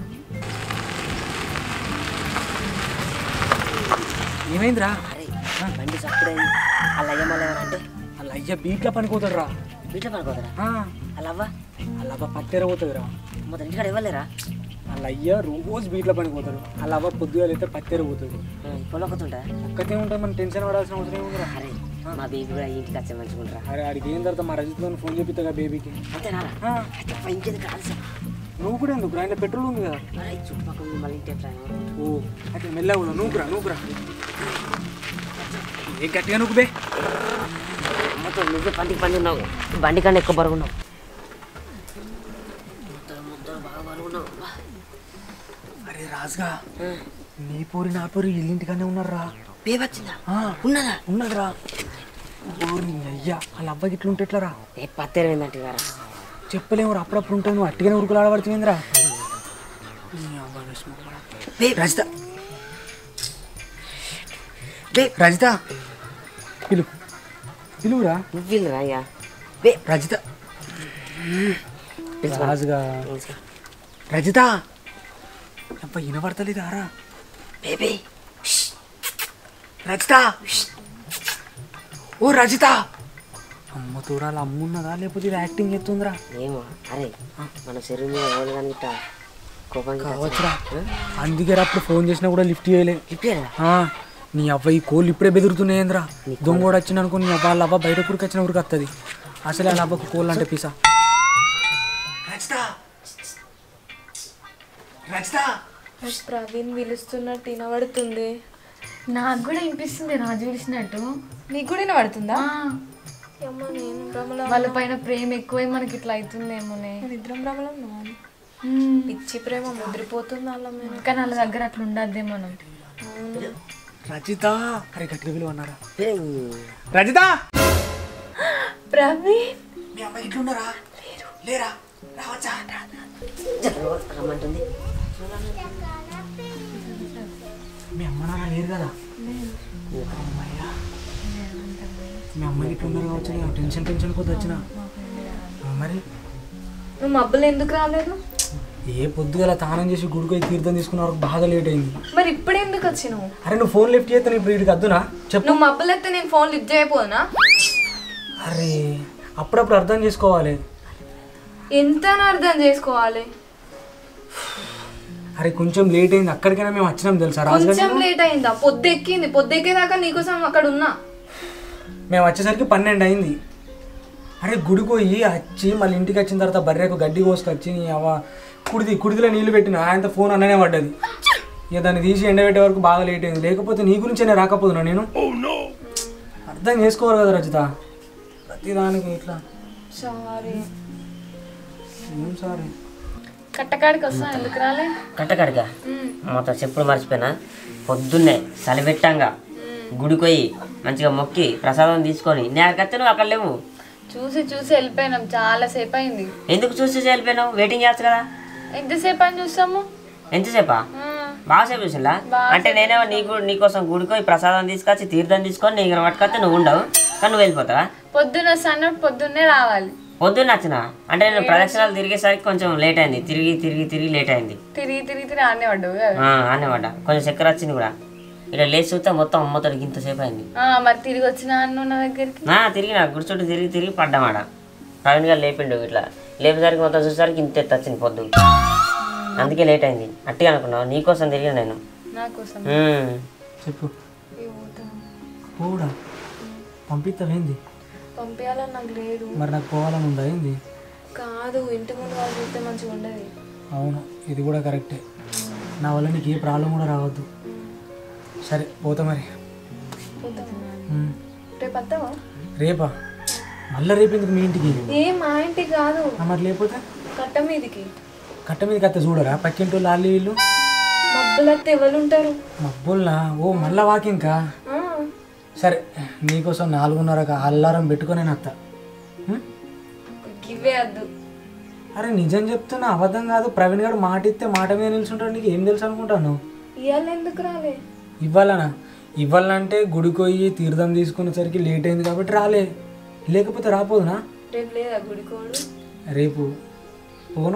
Speaker 1: ఏమైందిరా
Speaker 3: అరే బండి చప్పుడు అలా అయ్య మళ్ళీ ఎవరంటే
Speaker 1: అలా అయ్యా బీట్ల పనిపోతాడు రా
Speaker 3: వీటిలో పడుకోదరా అలా అవ్వ
Speaker 1: అలా అవ్వ పత్తెర పోతుంది రా
Speaker 3: మొదటి ఇంటికాడ ఇవ్వలేరా
Speaker 1: అలా అయ్యా రోజు బీట్ల పనిపోతాడు అలా అవ్వ పొద్దుగా అయితే పత్తెర పోతుంది
Speaker 3: పొలం ఒకతుంటా
Speaker 1: ఒక్కతే ఉంటుంది మనం టెన్షన్ పడాల్సిన అవసరం ఏముందిరా
Speaker 3: అరే మా బేబీ కూడా ఇంటికి వచ్చే మంచుకుంటారా
Speaker 1: అరే ఆడికి ఏం తర్వాత మా రజిత్తో ఫోన్ చెప్తా బేబీకి
Speaker 3: అంతేనా అయితే ఇంకేది కాదు
Speaker 1: నువ్వు కూడా ఎందుకు రా ఇంట్లో పెట్రోల్ ఉంది కదా
Speaker 3: అరే చుట్టుపక్కల ఉంది, మళ్ళీ ఇంటి ఎట్లా
Speaker 1: ఓ అయితే మెల్లగా కూడా నువ్వు రా నువ్వు రా ఏ గట్టిగా నువ్వు బే
Speaker 3: మొత్తం నువ్వే పందికి పంది ఉన్నావు బండి కన్నా ఎక్కువ బరుగున్నావు
Speaker 1: అరే రాజుగా నీ పూరి నా పూరి ఇల్లింటిగానే ఉన్నారా
Speaker 3: బేబీ వచ్చిందా ఉన్నదా
Speaker 1: ఉన్నదిరా ఊరిని అయ్యా వాళ్ళ అబ్బాయి ఇట్లా ఉంటే ఎట్లరా
Speaker 3: ఏ పత్తేరమైందంటే గారా
Speaker 1: చెప్పలేము అప్పుడప్పుడు ఉంటావు నువ్వు అట్టిగానే ఉరుకులు ఆడబడుతుందిరా రజిత రజిత పిలు పిలువురా
Speaker 3: నువ్వు వీళ్ళు అయ్యా బే
Speaker 1: రజిత రాజుగా రజిత అబ్బా వినపడతలేదు ఆరా
Speaker 3: బేబీ
Speaker 1: రజిత ఓ రజిత అమ్మ తూరాలు అమ్మున్నదా లేకపోతే ఇది యాక్టింగ్ చేస్తుందిరా
Speaker 3: ఏమో అరే మన శరీరం మీద ఎవరు కానీ ఇట్టా కోపం
Speaker 1: కావచ్చురా అందుకే రా అప్పుడు ఫోన్ చేసినా కూడా లిఫ్ట్ చేయలే
Speaker 3: ఇప్పేరా
Speaker 1: ఆ, నీ అవ్వ ఈ కోళ్ళు ఇప్పుడే బెదురుతున్నాయేంద్రా దొంగ కూడా వచ్చిన అనుకో నీ అవ్వ వాళ్ళ అవ్వ బయట కురికి వచ్చిన ఊరికి వస్తుంది అసలే వాళ్ళ అవ్వకు కోళ్ళు అంటే పీసా
Speaker 6: ప్రవీణ్ పిలుస్తున్నట్టు వినబడుతుంది
Speaker 5: నాకు కూడా వినిపిస్తుంది రాజు పిలిచినట్టు
Speaker 6: నీకు కూడా వినబడుతుందా
Speaker 5: ఆ,
Speaker 6: అమ్మ నేను భ్రమలో
Speaker 5: వాళ్ళ పైన ప్రేమ ఎక్కువై మనకి ఇట్లా అవుతుందేమోనే
Speaker 6: మన ఇద్దరం భ్రమలో ఉన్నాం పిచ్చి ప్రేమ ముద్రిపోతుంది వాళ్ళ మీద
Speaker 5: కానీ వాళ్ళ దగ్గర అట్లా ఉండద్దే మనం
Speaker 1: రజిత అరే గట్టిగా పిలువ అన్నారా రజిత
Speaker 6: ప్రవీణ్
Speaker 1: మీ అమ్మాయి ఇట్లున్నారా లేరా రావచ్చా
Speaker 3: రమ్మంటుంది
Speaker 1: మీ అమ్మ నాన్న లేరు కదా అమ్మయ్యా. మీ అమ్మాయికి ఇట్లున్నారు కావచ్చు నేను టెన్షన్ టెన్షన్ కొద్ది వచ్చిన ఆ, మరి
Speaker 6: నువ్వు మబ్బులు ఎందుకు రాలేదు
Speaker 1: ఏ పొద్దుగల తానం చేసి గుడికి పోయి తీర్థం తీసుకున్న వరకు బాగా లేట్ అయింది
Speaker 6: మరి ఇప్పుడు ఎందుకు వచ్చినావు
Speaker 1: అరే నువ్వు ఫోన్ లిఫ్ట్ చేస్తే ఇప్పుడు వీడికి వద్దునా చెప్పు
Speaker 6: నువ్వు మబ్బులు ఎత్తే నేను ఫోన్ లిఫ్ట్ చేయకపోనా
Speaker 1: అరే అప్పుడప్పుడు అర్థం చేసుకోవాలి
Speaker 6: ఎంత అని అర్థం చేసుకోవాలి
Speaker 1: అరే కొంచెం లేట్ అయింది అక్కడికైనా మేము వచ్చినాం తెలుసా రాజుగారి
Speaker 6: కొంచెం లేట్ అయిందా పొద్దు ఎక్కింది పొద్దు ఎక్కేదాకా నీకోసం అక్కడ ఉన్నా
Speaker 1: మేము వచ్చేసరికి పన్నెండు అయింది అరే గుడికి పోయి వచ్చి మళ్ళీ ఇంటికి వచ్చిన తర్వాత బర్రెకు గడ్డి కోసుకొచ్చి నీ అవ్వ కుడిది కుడిదిలో నీళ్లు పెట్టిన ఆయనతో ఫోన్ అన్ననే పడ్డది ఇక దాన్ని తీసి ఎండబెట్టే వరకు బాగా లేట్ అయింది లేకపోతే నీ గురించి నేను రాకపోతున్నా నేను అర్థం చేసుకోవాలి కదా రచిత ప్రతిదానికి ఇట్లా
Speaker 6: సారీ
Speaker 1: ఏం సారీ
Speaker 5: కట్టకాడికి వస్తా ఎందుకు రాలే
Speaker 3: కట్టకడగా మొత్తం చెప్పులు మర్చిపోయినా పొద్దున్నే చలిపెట్టంగా గుడికి పోయి మంచిగా మొక్కి ప్రసాదం తీసుకొని నేను కత్తే నువ్వు అక్కడ లేవు
Speaker 5: చూసి చూసి వెళ్ళిపోయినాం చాలా సేపు అయింది
Speaker 3: ఎందుకు చూసి వెళ్ళిపోయినావు వెయిటింగ్ చేయొచ్చు కదా
Speaker 5: ఎంతసేపు అని చూస్తాము
Speaker 3: ఎంతసేపా బాగాసేపు చూసిలా అంటే నేనేమో నీకు నీకోసం గుడికి పోయి ప్రసాదం తీసుకొచ్చి తీర్థం తీసుకొని నీ దగ్గర పట్టుకొస్తే నువ్వు ఉండవు కానీ నువ్వు వెళ్ళిపోతావా
Speaker 5: పొద్దున్న వస్తాను పొద్దున్నే రావాలి
Speaker 3: పొద్దున్న వచ్చిన అంటే నేను ప్రదక్షిణాలు తిరిగేసరికి కొంచెం లేట్ అయింది తిరిగి తిరిగి తిరిగి లేట్ అయింది
Speaker 5: తిరిగి తిరిగి తిరిగి ఆనే పడ్డావు కదా
Speaker 3: ఆ, అనేవాడ కొంచెం చక్కెర వచ్చింది కూడా ఇక్కడ లేచి చూస్తే మొత్తం అమ్మతో ఇంతసేపు అయింది
Speaker 5: ఆ, మరి తిరిగి వచ్చిన అన్న నా దగ్గరికి
Speaker 3: నా తిరిగి నా గుడి చుట్టూ తిరిగి తిరిగి పడ్డామాట ప్రవీణ్ గారు లేపిండు ఇట్లా లేపేసరికి మొత్తం చూసేసరికి ఇంత ఎత్తు వచ్చింది పొద్దు అందుకే లేట్ అయింది అట్టిగా అనుకున్నావు నీకోసం తిరిగిన నేను
Speaker 5: నా కోసం
Speaker 3: ఉమ్.
Speaker 1: చెప్పు పోడా పంపిస్తావేంది
Speaker 6: పంపించాలని నాకు లేదు
Speaker 1: మరి నాకు పోవాలని ఉందా ఏంది
Speaker 6: కాదు ఇంటి ముందు వాళ్ళు చూస్తే మంచిగా ఉండదు
Speaker 1: అవును ఇది కూడా కరెక్టే నా వల్ల నీకు ఏ ప్రాబ్లం కూడా రావద్దు సరే పోతా మరి ఉమ్.
Speaker 6: రేపు వస్తావా
Speaker 1: రేపా మళ్ళీ రేపు ఎందుకు మీ ఇంటికి
Speaker 6: ఏ మా ఇంటికి కాదు
Speaker 1: ఆ, మరి లేకపోతే
Speaker 6: కట్ట మీదికి
Speaker 1: కట్ట మీద కత్త చూడరా పక్కింటి వాళ్ళు వాళ్ళు వీళ్ళు
Speaker 6: మబ్బులైతే ఎవరు ఉంటారు
Speaker 1: మబ్బుల్నా ఓ మళ్ళా వాకింకా
Speaker 6: ఆ,
Speaker 1: సరే నీకోసం నాలుగున్నర అల్లారం పెట్టుకొని నేను అత్త ఉం?
Speaker 6: గివ్వే వద్దు
Speaker 1: అరే నిజం చెప్తున్నా అబద్ధం కాదు ప్రవీణ్ గారు మాట ఇస్తే మాట మీద నిల్చుంటాడు నీకు ఏం తెలుసు అనుకుంటాను
Speaker 6: ఇవాళ ఎందుకు రాలే
Speaker 1: ఇవ్వాలనా ఇవ్వాలంటే గుడికి పోయి తీర్థం తీసుకునేసరికి లేట్ అయింది కాబట్టి రాలే లేకపోతే రాపోదునా
Speaker 6: రేపు లేదా గుడికోడు
Speaker 1: రేపు పోను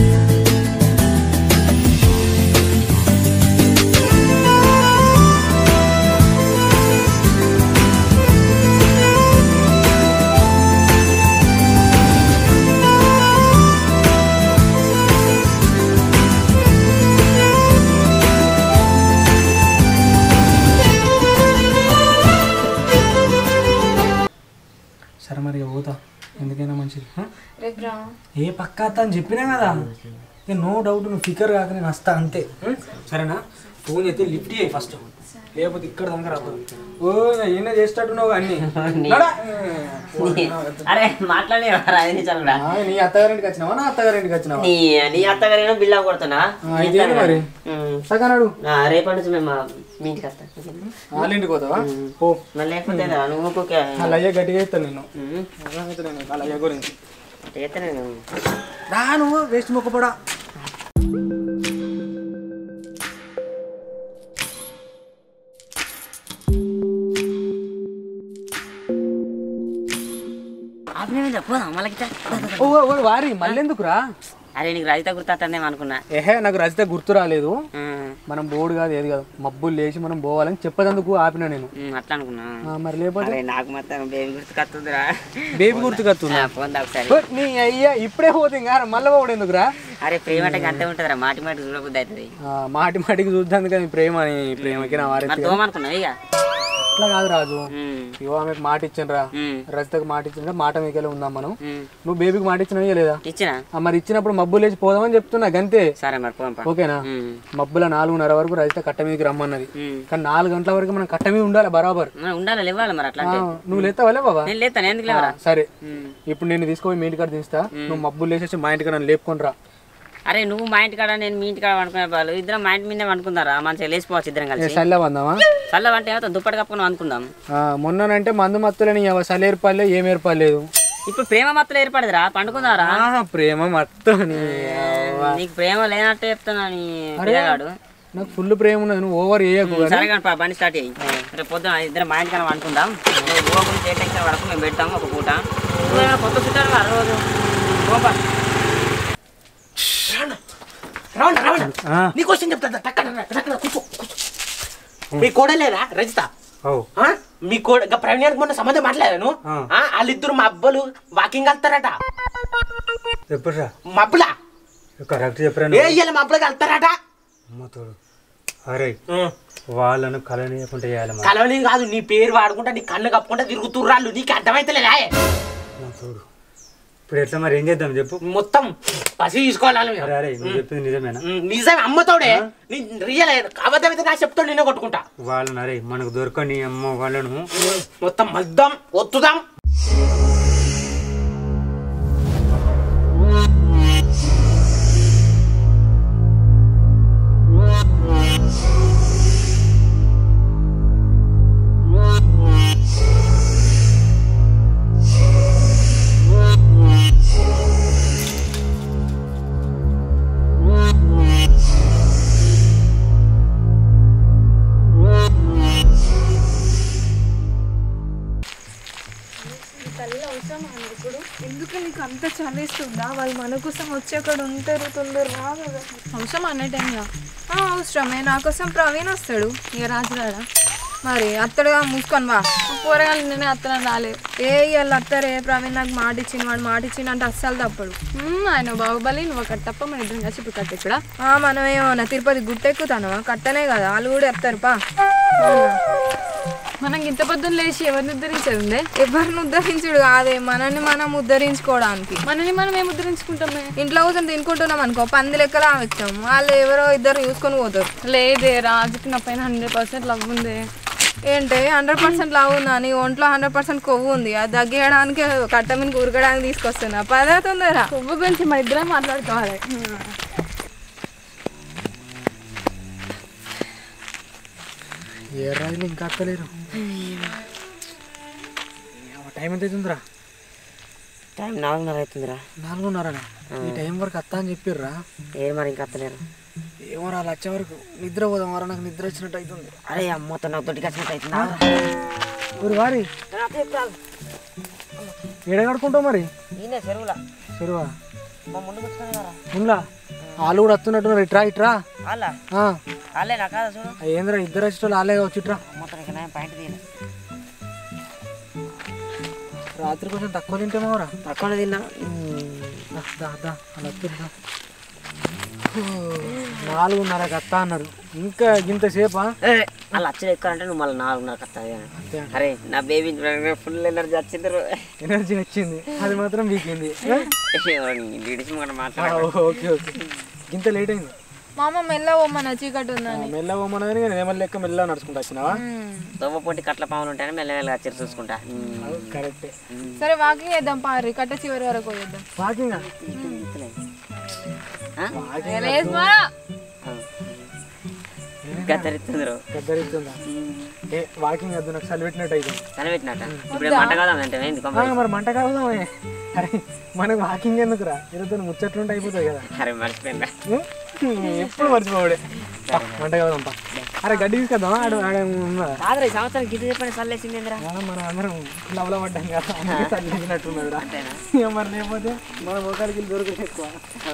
Speaker 1: సరే మరి ఇక పోతా ఎందుకైనా మంచిది హ?
Speaker 6: రేపు రా
Speaker 1: ఏ పక్క అత్త అని చెప్పినా కదా ఇక నో డౌట్ నువ్వు ఫికర్ కాక నేను వస్తా అంతే ఉం? సరేనా ఫోన్ చేస్తే లిఫ్ట్ చేయి ఫస్ట్ లేకపోతే ఇక్కడ దాకా రాదు ఓ ఈయన చేసేటట్టున్నావు అన్ని నడా.
Speaker 3: అరే మాట్లాడే ఐదు నిమిషాలు కూడా
Speaker 1: ఆ, నీ అత్తగారింటికి వచ్చినావా నా అత్తగారింటికి వచ్చినావా
Speaker 3: నీ నీ అత్తగారేమో బిల్లా కొడుతున్నా
Speaker 1: ఆ, ఇదేంటి మరి
Speaker 3: ఉమ్.
Speaker 1: సగనాడు
Speaker 3: ఆ, రేపటి నుంచి మేము మా మీ ఇంటికి వస్తాం
Speaker 1: వాళ్ళ ఇంటికి పోతావా ఓ
Speaker 3: మరి లేకపోతే రా, నువ్వు ఊరుకోకే.
Speaker 1: అలా అయ్యే గట్టిగా ఇస్తాను నేను
Speaker 3: ఉమ్.
Speaker 1: అర్థమవుతుంది నేను వాళ్ళ అయ్య గురించి
Speaker 3: చేస్తే నేను
Speaker 1: రా నువ్వు వేస్ట్ మొక్కపడా
Speaker 3: ఆపిన పోదాం మళ్ళీ
Speaker 1: ఓ ఓ వారి మళ్ళీ ఎందుకురా
Speaker 3: అరే నీకు రజిత గుర్తొస్తుందేమో అనుకున్నా
Speaker 1: ఏహే నాకు రజిత గుర్తు రాలేదు
Speaker 3: ఉమ్.
Speaker 1: మనం బోర్డు కాదు ఏది కాదు మబ్బులు లేచి మనం పోవాలని చెప్పేందుకు ఆపిన నేను
Speaker 3: ఉమ్, అట్లా అనుకున్నా
Speaker 1: ఆ, మరి లేకపోతే
Speaker 3: అరే నాకు మొత్తం బేబీ గుర్తుకొస్తుందిరా
Speaker 1: బేబీ గుర్తుకొస్తుందా
Speaker 3: పోందా ఒకసారి
Speaker 1: ఓ, నీ అయ్యా ఇప్పుడే పోతే ఇంకా మళ్ళీ పోవడం ఎందుకురా
Speaker 3: అరే ప్రేమ అంటే అంతే ఉంటుందిరా మాటి మాటి చూడబుద్ది అవుతుంది
Speaker 1: ఆ, మాటి మాటికి చూద్దాం కానీ ప్రేమ అని ప్రేమకి నా వారి
Speaker 3: మరి తోమనుకున్నావు ఇక
Speaker 1: అట్లా కాదు రాజు
Speaker 3: ఉమ్,
Speaker 1: ఇగో ఆమెకు మాట ఇచ్చాను రా
Speaker 3: ఉమ్,
Speaker 1: రజితకు మాట ఇచ్చిన మాట మీకెళ్ళి ఉందాం మనం
Speaker 3: ఉమ్.
Speaker 1: నువ్వు బేబీకి మాట ఇచ్చినా లేదా
Speaker 3: ఇచ్చినా
Speaker 1: ఆ, మరి ఇచ్చినప్పుడు మబ్బులు లేచి పోదామని చెప్తున్నా గంతే
Speaker 3: సరే మరి పోంపా
Speaker 1: ఓకేనా
Speaker 3: ఉమ్,
Speaker 1: మబ్బుల నాలుగున్నర వరకు రజిత కట్ట మీదకి రమ్మన్నది
Speaker 3: ఉమ్.
Speaker 1: కానీ నాలుగు గంటల వరకు మనం కట్ట మీద ఉండాలి బరాబర్
Speaker 3: మరి ఉండాలి లేవాలి మరి అట్లా
Speaker 1: ఆ,
Speaker 3: అంటే
Speaker 1: నువ్వు లేస్తావలే బాబా
Speaker 3: నేను లేతాను ఎందుకు లేవరా
Speaker 1: సరే
Speaker 3: ఉమ్.
Speaker 1: ఇప్పుడు నేను తీసుకొని మీ ఇంటికాడ తీస్తా నువ్వు మబ్బులు లేచేసి మా ఇంటికాడ నన్ను లేపుకొని రా
Speaker 3: అరే నువ్వు మా ఇంటి కాడ నేను మీ ఇంటి కాడ అనుకునే వాళ్ళు ఇద్దరం మా ఇంటి మీదే అనుకుందారా మంచిగా లేచిపోవచ్చు ఇద్దరం కలిసి
Speaker 1: చల్ల వందామా
Speaker 3: చల్ల అంటే ఏమవుతా దుప్పటి కప్పుకొని అనుకుందాం
Speaker 1: మొన్ననంటే మందు మత్తులని చలి ఏర్పడలేదు ఏం ఏర్పడలేదు
Speaker 3: ఇప్పుడు ప్రేమ మత్తులు ఏర్పడదురా పండుకుందారా
Speaker 1: ప్రేమ మత్తని
Speaker 3: నీకు ప్రేమ లేనట్టు చెప్తున్నా నీ పిల్లగాడు
Speaker 1: నాకు ఫుల్ ప్రేమ ఉన్నది నువ్వు ఓవర్ చేయకు
Speaker 3: సరే కానీ పా, బండి స్టార్ట్ చేయి రేపు పొద్దున ఇద్దరం మా ఇంటికన్నా అనుకుందాం నువ్వు ఊహ గురించి ఏ టెన్షన్ పడకు మేము పెడతాము ఒక పూట నువ్వు ఏమైనా కొత్త చుట్టాలు ఆ రోజు పోపా.
Speaker 4: రావణ రావణ
Speaker 7: ఆ,
Speaker 4: నీ క్వశ్చన్ చెప్తా టక్కన టక్కన కూర్చో కూర్చో మీ కోడలేదా రజిత
Speaker 7: ఓ
Speaker 4: ఆ? మీ కోడ ఇంకా ప్రవీణ్యానికి మొన్న సంబంధం మాట్లాడాను
Speaker 7: ఆ.
Speaker 4: ఆ, వాళ్ళిద్దరు మా అబ్బలు వాకింగ్ వెళ్తారట
Speaker 7: ఎప్పుడురా
Speaker 4: మబ్బులా
Speaker 7: కరెక్ట్ చెప్పరా
Speaker 4: ఏ ఇయ్యాలి మా అబ్బలకి వెళ్తారట
Speaker 7: అమ్మ తోడు అరే వాళ్ళను కలనీయకుండా చేయాలి మరి.
Speaker 4: కలవని కాదు నీ పేరు వాడుకుంటా నీ కన్ను కప్పుకుంటా తిరుగుతుర్రాళ్ళు నీకు అర్థమైతలేదా
Speaker 7: అమ్మ తోడు ఇప్పుడు ఎట్లా మరి ఏం చేద్దాం చెప్పు
Speaker 4: మొత్తం పసి తీసుకోవాలి
Speaker 7: అరే అరే నువ్వు చెప్పింది నిజమేనా
Speaker 4: నిజమే అమ్మతోడే నీ రియల్ అబద్ధమైతే నా చెప్తాడు నిన్నే కొట్టుకుంటా
Speaker 7: వాళ్ళని అరే మనకు దొరకని అమ్మ వాళ్ళను
Speaker 4: మొత్తం మద్దాం ఒత్తుదాం
Speaker 6: తల్లి అవసరం ఇప్పుడు ఎందుకు నీకు అంత చలేస్తుందా వాళ్ళు మన కోసం వచ్చి అక్కడ ఉంటారు తొందర రా కదా అవసరం అనే టైంగా అవసరమే నా కోసం ప్రవీణ్ వస్తాడు ఇక రాజురాడా మరి అత్తడుగా మూసుకొని వా
Speaker 5: కూరగాయలు నేనే అత్తనం రాలేదు
Speaker 6: ఏ ఇవాళ అత్తరే ప్రవీణ్ నాకు మాట ఇచ్చింది వాడు మాట ఇచ్చింది అంటే అస్సలు తప్పడు
Speaker 5: మ్మ్, ఆయన బాహుబలి నువ్వు అక్కడ తప్ప మన ఇద్దరం కలిసి ఇప్పుడు కట్ట ఇక్కడ
Speaker 6: ఆ, మనం ఏమన్నా తిరుపతి గుట్టెక్కుతానవా కట్టనే కదా వాళ్ళు కూడా ఎత్తారు పా
Speaker 5: మనం ఇంత పొద్దున్న లేచి ఎవరిని ఉద్ధరించేది ఉందే
Speaker 6: ఎవరిని ఉద్ధరించుడు కాదే మనల్ని మనం ఉద్ధరించుకోవడానికి
Speaker 5: మనని మనం ఏం ఉద్ధరించుకుంటామే
Speaker 6: ఇంట్లో కూర్చొని తినుకుంటున్నాం అనుకో పంది లెక్కలా వచ్చాం వాళ్ళు ఎవరో ఇద్దరు చూసుకొని పోతారు
Speaker 5: లేదే రాజుకి నా పైన హండ్రెడ్ పర్సెంట్ లవ్ ఉంది
Speaker 6: ఏంటి హండ్రెడ్ పర్సెంట్ లావు ఉందా నీ ఒంట్లో హండ్రెడ్ పర్సెంట్ కొవ్వు ఉంది అది తగ్గడానికి కట్ట మీద ఉరగడానికి తీసుకొస్తున్నా పదే తొందర
Speaker 5: కొవ్వు గురించి మన ఇద్దరం మాట్లాడుకోవాలి
Speaker 1: ఏ రాజులు ఇంకా అక్కలేరు టైం ఎంత అవుతుందిరా
Speaker 3: టైం నాలుగున్నర అవుతుందిరా
Speaker 1: నాలుగున్నరనా ఈ టైం వరకు అత్త అని చెప్పిర్రా
Speaker 3: ఏ మరి ఇంకా అత్తలేరు
Speaker 1: ఏమో రా వచ్చే వరకు నిద్ర పోదాం వరా నాకు నిద్ర వచ్చినట్టు అవుతుంది
Speaker 3: అరే అమ్మతో నాకు తోటికి వచ్చినట్టు అవుతుందా
Speaker 1: ఊరు వారి ఎడగడుకుంటావు మరి
Speaker 3: ఈయనే చెరువులా
Speaker 1: చెరువా
Speaker 3: మా ముందు కూర్చున్నాను కదా
Speaker 1: ఉందా వాళ్ళు కూడా వస్తున్నట్టున్నారు ఇట్రా ఇట్రా
Speaker 3: వాళ్ళ
Speaker 1: ఆ,
Speaker 3: వాళ్ళే నా కాదా చూడు
Speaker 1: ఆ ఏంద్రా ఇద్దరు వచ్చేటోళ్ళు వాళ్ళే వచ్చి ఇట్రా
Speaker 3: అమ్మతో ఇక నేను పాయింట్ తీయలే
Speaker 1: రాత్రి కొంచెం తక్కువ తింటేమోరా
Speaker 3: తక్కువ తిన్నా
Speaker 1: దా, దా దా అలా వద్దురా. హూ, నాలుగున్నర కత్తా అన్నారు ఇంకా ఇంతసేపా
Speaker 3: వాళ్ళు వచ్చి ఎక్కువ అంటే నువ్వు మళ్ళీ నాలుగున్నర కత్తా అరే నా బేబీ ఫుల్ ఎనర్జీ వచ్చింది రో.
Speaker 1: ఎనర్జీ వచ్చింది అది మాత్రం వీకింది
Speaker 3: లేడీస్ మాట
Speaker 1: ఆ,
Speaker 3: మాట్లాడ
Speaker 1: ఓకే ఓకే ఇంత లేట్ అయింది
Speaker 6: మా అమ్మ మెల్ల ఓమన్న చీకటి ఉందని
Speaker 1: మెల్ల పోమన్నా కానీ నేను ఏమన్నా లెక్క మెల్ల నడుచుకుంటా వచ్చినావా
Speaker 3: దొవ్వ పొట్టి కట్ల పాములు ఉంటాయని మెల్లమెల్లగా వచ్చి చూసుకుంటా
Speaker 1: కరెక్టే
Speaker 6: సరే వాకింగ్ చేద్దాం పారి కట్ట చివరి వరకు పోయేద్దాం
Speaker 1: వాకింగ్
Speaker 3: గద్దరిస్తుంది రో.
Speaker 1: పెద్దరిస్తుందా ఏ వాకింగ్ వద్దు నాకు చలి పెట్టినట్టు అయితే
Speaker 3: కనిపెట్టినట్ట ఇప్పుడు మంట కాదా అంటే ఏంది కొమ్మ?
Speaker 1: ఆ, మరి మంట కావుదామే అరే మనకు వాకింగ్ ఎందుకురా ఈరోజు ముచ్చట్లుంటే అయిపోతాయి కదా
Speaker 3: అరే మర్చిపోయిందా
Speaker 1: ఉం? ఎప్పుడు మర్చిపోవడే పా, మంట కావుదాం పా అరే గడ్డి తీసుకొద్దామా ఆడ ఆడ ఉన్నదా
Speaker 3: కాదురా ఈ సంవత్సరం గిద్ద చెప్పండి చల్లేసింది ఏందిరా
Speaker 1: ఆ, మనం అందరం లవల పడ్డాం కదా అందుకే చలి చేసినట్టున్నదిరా
Speaker 3: అంతేనా
Speaker 1: ఇక మరి లేకపోతే మన మొక్కలకి దొరకదు ఎక్కువ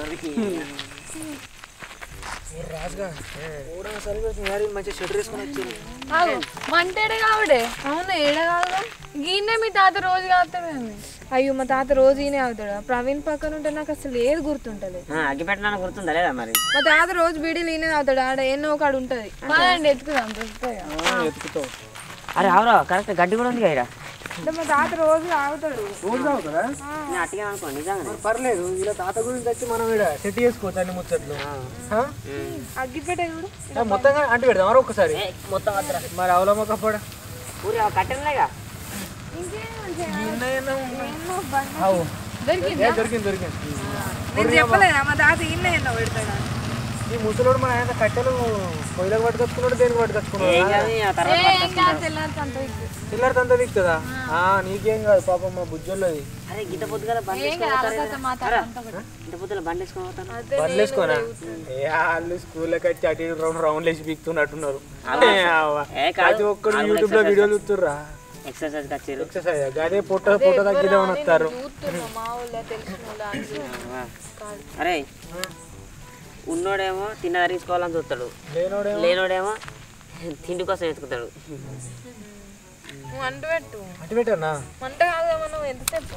Speaker 1: రాజుగా కూడా చలి పెడుతుంది యారు మంచిగా షెటర్ వేసుకొని వచ్చారు
Speaker 5: ఆగు, మంటేడే కావుడే
Speaker 6: అవును ఏడ కాదు
Speaker 5: గీనే మీ తాత రోజు కాస్తామేమి
Speaker 6: అయ్యో మా తాత రోజు ఈయనే అవుతాడు ప్రవీణ్ పక్కన ఉంటే నాకు అసలు ఏది గుర్తుంటలేదు
Speaker 3: ఆ, అగ్గి పెట్టినా గుర్తుందా లేదా మరి
Speaker 6: మా తాత రోజు బీడీలు ఈయనే అవుతాడు ఆడ ఎన్నో ఒకడు ఉంటది
Speaker 5: కాదండి ఎత్తుకుదాం దొరుకుతాయి
Speaker 1: ఎత్తుకుతావు
Speaker 3: అరే అవురా కరెక్ట్ గడ్డి కూడా ఉంది కదా
Speaker 6: అంటే మా తాత రోజు తాగుతాడు
Speaker 1: రోజు తాగుతారా
Speaker 3: నేను అట్టిగా అనుకో నిజంగా
Speaker 1: పర్లేదు ఇలా తాత గురించి వచ్చి మనం ఇక్కడ సెట్ చేసుకోవచ్చు అన్ని ముచ్చట్లు ఆ?
Speaker 6: అగ్గిపెట్ట చూడు
Speaker 1: ఆ, మొత్తంగా అంటు పెడదాం మరి ఒక్కసారి
Speaker 3: మొత్తం వద్దురా
Speaker 1: మరి అవలమ్మ కప్పడ
Speaker 3: ఊరి కట్టెలున్నాయిగా
Speaker 6: దొరికిందా
Speaker 1: దొరికింది దొరికింది
Speaker 6: నేను చెప్పలేదా మా తాత ఇన్నే ఎన్నో పెడతాడా
Speaker 1: ఈ ముసలోడు మన ఆయన కట్టెలు పొయ్యిలకు పట్టుకొచ్చుకున్నాడు దేనికి
Speaker 3: ఏం
Speaker 1: పట్టుకొచ్చుకున్నాడు
Speaker 3: కాదు ఆ తర్వాత
Speaker 5: ఏం కాదు తెల్లారి అంత ఇద్దు.
Speaker 1: పిల్లడితో దిక్కుతుందా నీకేం కాదు పాపం మా బుజ్జోళ్ళది
Speaker 3: అరే గింత పొద్దుగల బండి
Speaker 5: ఏం కాదు అరగత మాట్లాడంత ఒకటి.
Speaker 3: ఇంత పొద్దుల బండి వేసుకొని పోతాను
Speaker 1: పర్లేసుకోనా ఏ వాళ్ళు స్కూల్లోకి వచ్చి అటు ఇటు రౌండ్ రౌండ్ వేసి పీక్తున్నట్టున్నారు
Speaker 3: ఏ కాదు.
Speaker 1: ప్రతి ఒక్కరు యూట్యూబ్ లో వీడియోలు చూస్తుర్రా
Speaker 3: ఎక్సర్సైజ్ వచ్చారు
Speaker 1: ఎక్సర్సైజ్ అదే పొట్ట పొట్ట తగ్గిదామని వస్తారు
Speaker 6: చూస్తున్నా మా ఊళ్ళో తెలిసిన వాళ్ళు అందరూ.
Speaker 3: అరే ఉన్నోడేమో తిన్న తీసుకోవాలని చూస్తాడు
Speaker 1: లేనోడే
Speaker 3: లేనోడేమో తిండి కోసం ఎత్తుకుతాడు
Speaker 6: నువ్వు అంటు పెట్టు
Speaker 1: అటు పెట్టానా
Speaker 6: మంట కాదు మనం ఎంతసేపు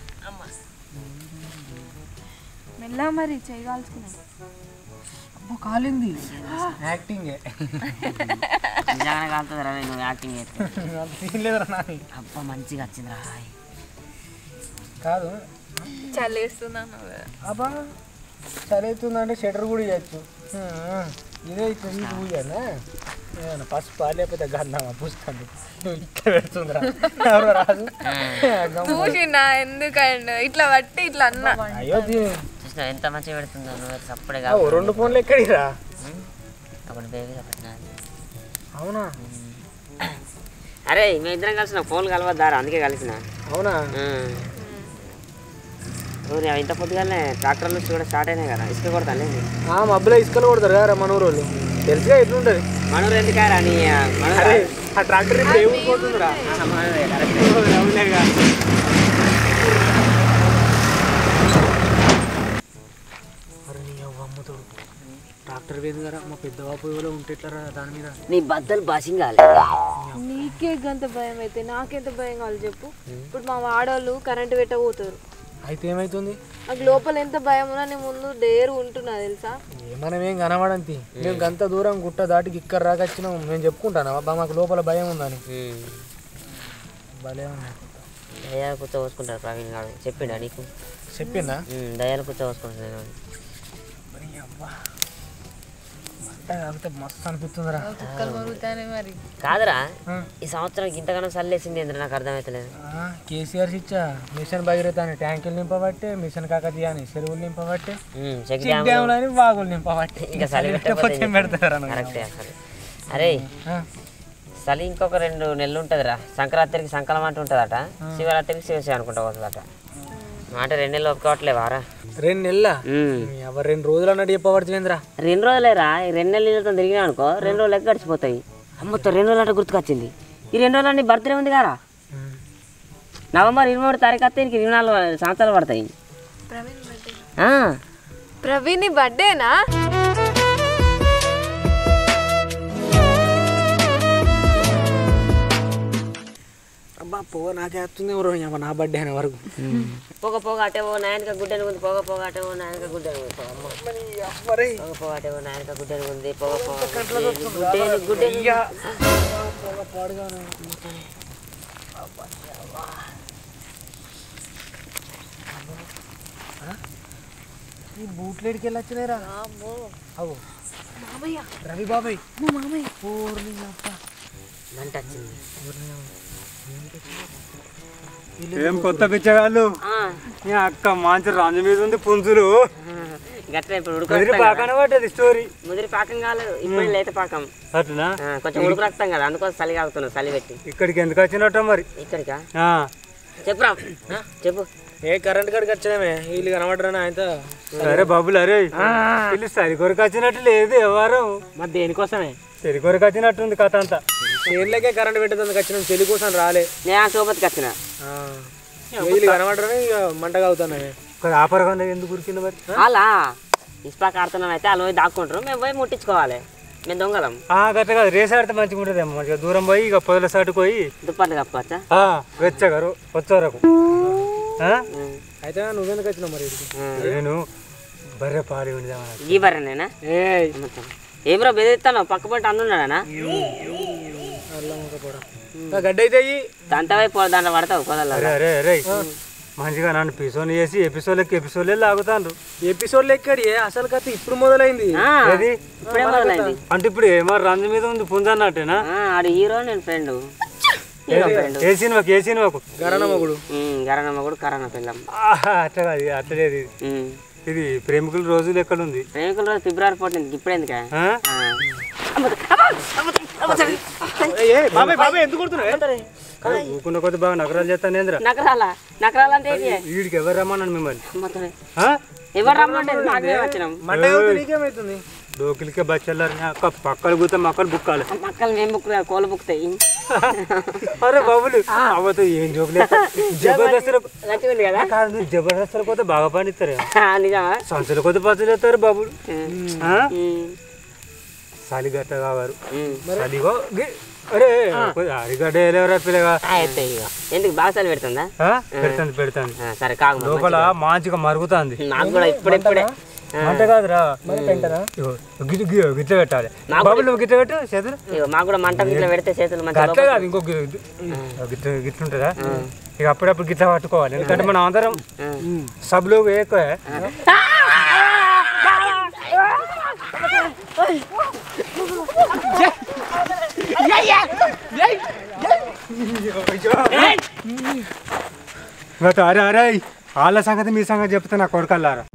Speaker 6: మెల్ల మరి చేయగాల్చుకున్నాను
Speaker 1: అబ్బో కాలింది యాక్టింగే
Speaker 3: నిజంగానే కాలుతుంది రా నువ్వు యాక్టింగ్ చేస్తే
Speaker 1: అంత సీన్ లేదురా నాని
Speaker 3: అబ్బా మంచిగా వచ్చింది రా
Speaker 1: కాదు
Speaker 6: చల్లేస్తున్నాను
Speaker 1: అబ్బా చదువుతుందంటే షటర్ కూడా ఇవ్వచ్చు ఇదే ఇట్లా ఇది పూజనా ఏమన్నా పసుపు లేకపోతే గంధమా పుస్తకం నువ్వు ఇక్కడ పెడుతుందిరా ఎవరో రాదు
Speaker 6: చూసినా ఎందుకండి ఇట్లా పట్టి ఇట్లా అన్నా
Speaker 1: అయ్యో దీని
Speaker 3: చూసిన ఎంత మంచిగా పెడుతుందో నువ్వు సప్పుడే
Speaker 1: ఓ, రెండు ఫోన్లు ఎక్కడిరా
Speaker 3: అప్పుడు బేబీ పెట్టినది
Speaker 1: అవునా
Speaker 3: అరే మేము ఇద్దరం కలిసిన ఫోన్ కలవద్దారా అందుకే కలిసిన
Speaker 1: అవునా
Speaker 3: ఊరి ఇంత పొద్దుగానే ట్రాక్టర్ నుంచి కూడా స్టార్ట్ అయినాయి కదా ఇసుక కొడతాను
Speaker 1: ఆ మబ్బులో ఇసుకలు కొడతారు కదా మన ఊరు వాళ్ళు తెలుసుగా ఎట్లుంటది
Speaker 3: మనూరు ఎందుకారా నీ మనూరు
Speaker 1: అరే ఆ ట్రాక్టర్ ఇప్పుడు ఏ ఊరికి పోతుందిరా
Speaker 3: మనూరే కరెక్ట్
Speaker 1: అవునేగా. అరే నీ అవ్వ అమ్ముతాడు ట్రాక్టర్ వేది కదా మా పెద్ద బాపు ఎవరో ఉంటే ఎట్లా రా దాని మీద
Speaker 3: నీ బద్దలు బాసింగాలి
Speaker 6: నీకే గంత భయం అయితే నాకెంత భయం కావాలి చెప్పు ఇప్పుడు మా వాడోళ్ళు కరెంటు పెట్టబోతారు
Speaker 1: అయితే ఏమైతుంది
Speaker 6: నాకు లోపల ఎంత భయం ఉన్నా నేను ముందు డేరు ఉంటున్నా తెలుసా
Speaker 1: ఏ మనం ఏం కనబడంతి మేము గంత దూరం గుట్ట దాటికి ఇక్కడ రాకొచ్చినాం మేము చెప్పుకుంటాను అబ్బా మాకు లోపల భయం ఉందని భలే ఉంది
Speaker 3: దయాలు కూర్చో పోసుకుంటారు ప్రవీణ్ గారు చెప్పిండా నీకు
Speaker 1: చెప్పిందా
Speaker 3: ఉమ్, దయాలు కూర్చో పోసుకుంటున్నాను
Speaker 1: మరి అబ్బా మంట కాకపోతే మస్తు అనిపిస్తుందిరా
Speaker 6: కుక్కలు మరుగుతానే మరి
Speaker 3: కాదురా
Speaker 1: ఆ.
Speaker 3: ఈ సంవత్సరం ఇంతగానో చల్లేసింది ఏంద్ర నాకు అర్థమవుతలేదు
Speaker 1: ఆ, కేసీఆర్ ఇచ్చా మిషన్ భగీరథ అని ట్యాంకులు నింపబట్టే మిషన్ కాకతీయ అని చెరువులు నింపబట్టే
Speaker 3: ఉమ్, చెక్
Speaker 1: చెక్
Speaker 3: డ్యామ్
Speaker 1: డ్యాములు అని బాగులు నింపబట్టే
Speaker 3: ఇంకా చలి
Speaker 1: పెట్టకపోతే ఏం పెడతారా నువ్వు?
Speaker 3: కరెక్టే అసలు అరే
Speaker 1: ఆ,
Speaker 3: చలి ఇంకొక రెండు నెలలు ఉంటుందిరా సంక్రాంతికి సంకలం అంటూ ఉంటుందట శివరాత్రికి శివశివ అనుకుంటా పోతుందట మాట రెండు నెలలు ఒప్పుకోవట్లే వారా
Speaker 1: రెండు నెలల
Speaker 3: ఉమ్.
Speaker 1: ఎవరు రెండు రోజులు అన్నట్టు చెప్పబడుతుందిరా
Speaker 3: రెండు రోజులేరా ఈ రెండు నెలలు నీళ్ళతో తిరిగినా అనుకో రెండు రోజులు ఎక్క గడిచిపోతాయి అమ్మతో రెండు రోజులు అంటే గుర్తుకొచ్చింది ఈ రెండు రోజులు నీ బర్త్డే ఉంది కదా నవంబర్ ఇరవై మూడు తారీఖు వస్తే నీకు ఇరవై నాలుగు సంవత్సరాలు పడతాయి ఆ,
Speaker 6: ప్రవీణ్ బర్త్డేనా
Speaker 1: అబ్బా పోవ నాకే వస్తుంది ఎవరు అమ్మ నా బర్త్డే అయిన వరకు
Speaker 3: పోగ పోగ అటే ఓ నాయనక గుడ్డని ఉంది పోగ పోగ అటే ఓ నాయనక గుడ్డని ఉంది పోగ అమ్మ. పోగ పోగ అటే ఓ నాయనక గుడ్డని ఉంది పోగ పోగ గుడ్డని గుడ్డని
Speaker 1: ఈ బూట్లు ఎడికి వెళ్ళి వచ్చినాయిరా అవు రవి బాబాయ్
Speaker 3: మంట వచ్చింది
Speaker 7: ఏం కొత్త పిచ్చగాళ్ళు
Speaker 3: ఆ,
Speaker 7: మీ అక్క మంచి రంజు మీద ఉంది పుంజులు
Speaker 3: గట్ల ఇప్పుడు
Speaker 7: కుదిరి
Speaker 3: ఉడుకు
Speaker 7: పాకన పడ్డది స్టోరీ
Speaker 3: ముదిరి పాకం కాలేదు ఇప్పుడు లేత పాకం
Speaker 7: అట్లా
Speaker 3: ఆ, కొంచెం ఉడుకు రక్తం కదా అందుకోసం చలి కాగుతున్నావు చలి పెట్టి
Speaker 7: ఇక్కడికి ఎందుకు వచ్చినట్టు మరి
Speaker 3: ఇక్కడికా
Speaker 7: ఆ,
Speaker 3: చెప్పురా ఆ, చెప్పు
Speaker 1: ఏ కరెంట్ కాడికి వచ్చామే వీళ్ళు కనబడరా ఆయనతో
Speaker 7: సరే బాబులు అరే వీళ్ళు సరి కొరకు వచ్చినట్టు లేదు ఎవరు
Speaker 1: మరి దేనికోసమే
Speaker 7: సరి కొరకు వచ్చినట్టుంది కథ అంతా
Speaker 1: చేనులకే కరెంట్ పెట్టేందుకు వచ్చినాం చెల్లి కోసం రాలే
Speaker 3: నేను ఆ సోపతికి వచ్చిన
Speaker 1: ఆ. వీళ్ళు కనబడరా ఇక మంట కాగుతున్నాయి
Speaker 7: ఒక ఆపరగా ఎందుకు ఉరికింది మరి
Speaker 3: అలా ఇస్పాక్ ఆడుతున్నాం అయితే వాళ్ళు పోయి దాక్కుంటారు మేము పోయి ముట్టించుకోవాలి మేము దొంగలం
Speaker 7: ఆ గట్ల కాదు రేస్ ఆడితే మంచిగా ఉంటుంది మంచిగా దూరం పోయి ఇక పొదల సాటుకు పోయి
Speaker 3: దుప్పట్లు కప్పుకోవచ్చా
Speaker 7: ఆ, వెచ్చగారు వచ్చేవరకు ఆ?
Speaker 1: అయితే నువ్వెందుకు వచ్చినావు మరి ఇక్కడికి?
Speaker 7: నేను బర్రె పాలు విందామని
Speaker 3: ఈ బర్రెనేనా
Speaker 1: ఏయ్
Speaker 3: ఏమ్రా బెదిరిస్తాను పక్క పంట అన్నున్నాడనా
Speaker 1: అల్లం ఒక పొడ. ఆ గడ్డ అయితే అయ్యి
Speaker 3: దాంతో వైపు దాంట్లో పడతావు పొదల్లో
Speaker 7: అరే అరే అరే మంచిగా నన్ను పిసోన్ చేసి ఎపిసోడ్లకి ఎపిసోడ్లే లాగుతాండ్రు
Speaker 1: ఎపిసోడ్ ఎక్కడి అసలు కథ ఇప్పుడు మొదలైంది
Speaker 3: ఆ,
Speaker 7: ఏది
Speaker 3: ఇప్పుడే మొదలైంది
Speaker 7: అంటే ఇప్పుడు ఏమో రంజు మీద ఉంది పుంజ అన్నట్టేనా
Speaker 3: ఆ, ఆడు హీరో నేను ఫ్రెండ్ హీరో ఫ్రెండ్
Speaker 7: ఏ సినిమాకి ఏ సినిమాకు
Speaker 1: గరణమగుడు
Speaker 3: గరణమ్మ కూడా కరోనా పిల్లం
Speaker 7: ఆహా, అట్లా కాదు ఇది అట్లా లేదు ఇది.
Speaker 3: ఉమ్.
Speaker 7: ఇది ప్రేమికుల రోజులు ఎక్కడుంది
Speaker 3: ప్రేమికుల రోజు ఫిబ్రవరి ఫోర్టీన్త్ ఇప్పుడు ఎందుకా
Speaker 7: ఆ?
Speaker 1: బాబాయ్ బాబాయ్ ఎందుకు కొడుతున్నావు
Speaker 7: అరే, ఊకున్న కొద్ది బాగా నగరాలు చేస్తాను ఏంద్ర
Speaker 3: నకరాల నకరాలు అంటే ఏంటి
Speaker 7: వీడికి ఎవరు రమ్మన్నాను మిమ్మల్ని
Speaker 3: మొత్తమే
Speaker 7: ఆ?
Speaker 3: ఎవరు రమ్మంటే మాకే వచ్చినాం
Speaker 1: మంట అవుతుంది నీకేమవుతుంది
Speaker 7: లోకిలికే బచ్చల్లారు అక్క పక్కలు కూతే మక్కలు బుక్కాలి
Speaker 3: మక్కలు మేము బుక్ కోళ్ళు బుక్తాయి
Speaker 7: అరే బాబులు అవతో ఏం జోకులు జబర్దస్త్
Speaker 3: మంచిగా కదా
Speaker 7: కాదు నువ్వు జబర్దస్త్ పోతే బాగా పండిస్తారు
Speaker 3: ఆ, నిజమా
Speaker 7: సంచుల కొద్ది పచ్చులు వేస్తారు బాబులు ఆ?
Speaker 3: ఉమ్.
Speaker 7: సాలిగట్ట కావారు
Speaker 3: ఉమ్.
Speaker 7: సాలిగో గి- అరే అరిగడ్డ వేలేవరా పిల్లగా
Speaker 3: ఆ, ఎత్తాయి ఇక ఎందుకు బాసాలు పెడుతుందా
Speaker 7: ఆ? పెడతాను పెడతాను
Speaker 3: ఆ, సరే కాగు మరి.
Speaker 7: లోపల మంచిగా మరుగుతుంది
Speaker 3: నాకు కూడా ఇప్పుడిప్పుడే
Speaker 7: అంతే కాదురా ఇగో, గిట్ల గి- గిట్ల పెట్టాలి బాబులు నువ్వు గిట్ల పెట్టు చేతులు
Speaker 3: ఇగో మాకు కూడా మంట ఇట్లా పెడితే చేతులు మంచిగా
Speaker 7: అట్లా కాదు ఇంకో గి- గిట్ల గిట్ల ఉంటుందా ఇక అప్పుడప్పుడు గిట్ల పట్టుకోవాలి ఎందుకంటే మనం అందరం సబ్లో ఎక్కువ అరే అరే వాళ్ళ సంగతి మీ సంగతి చెప్తే నా కొడుకల్లారా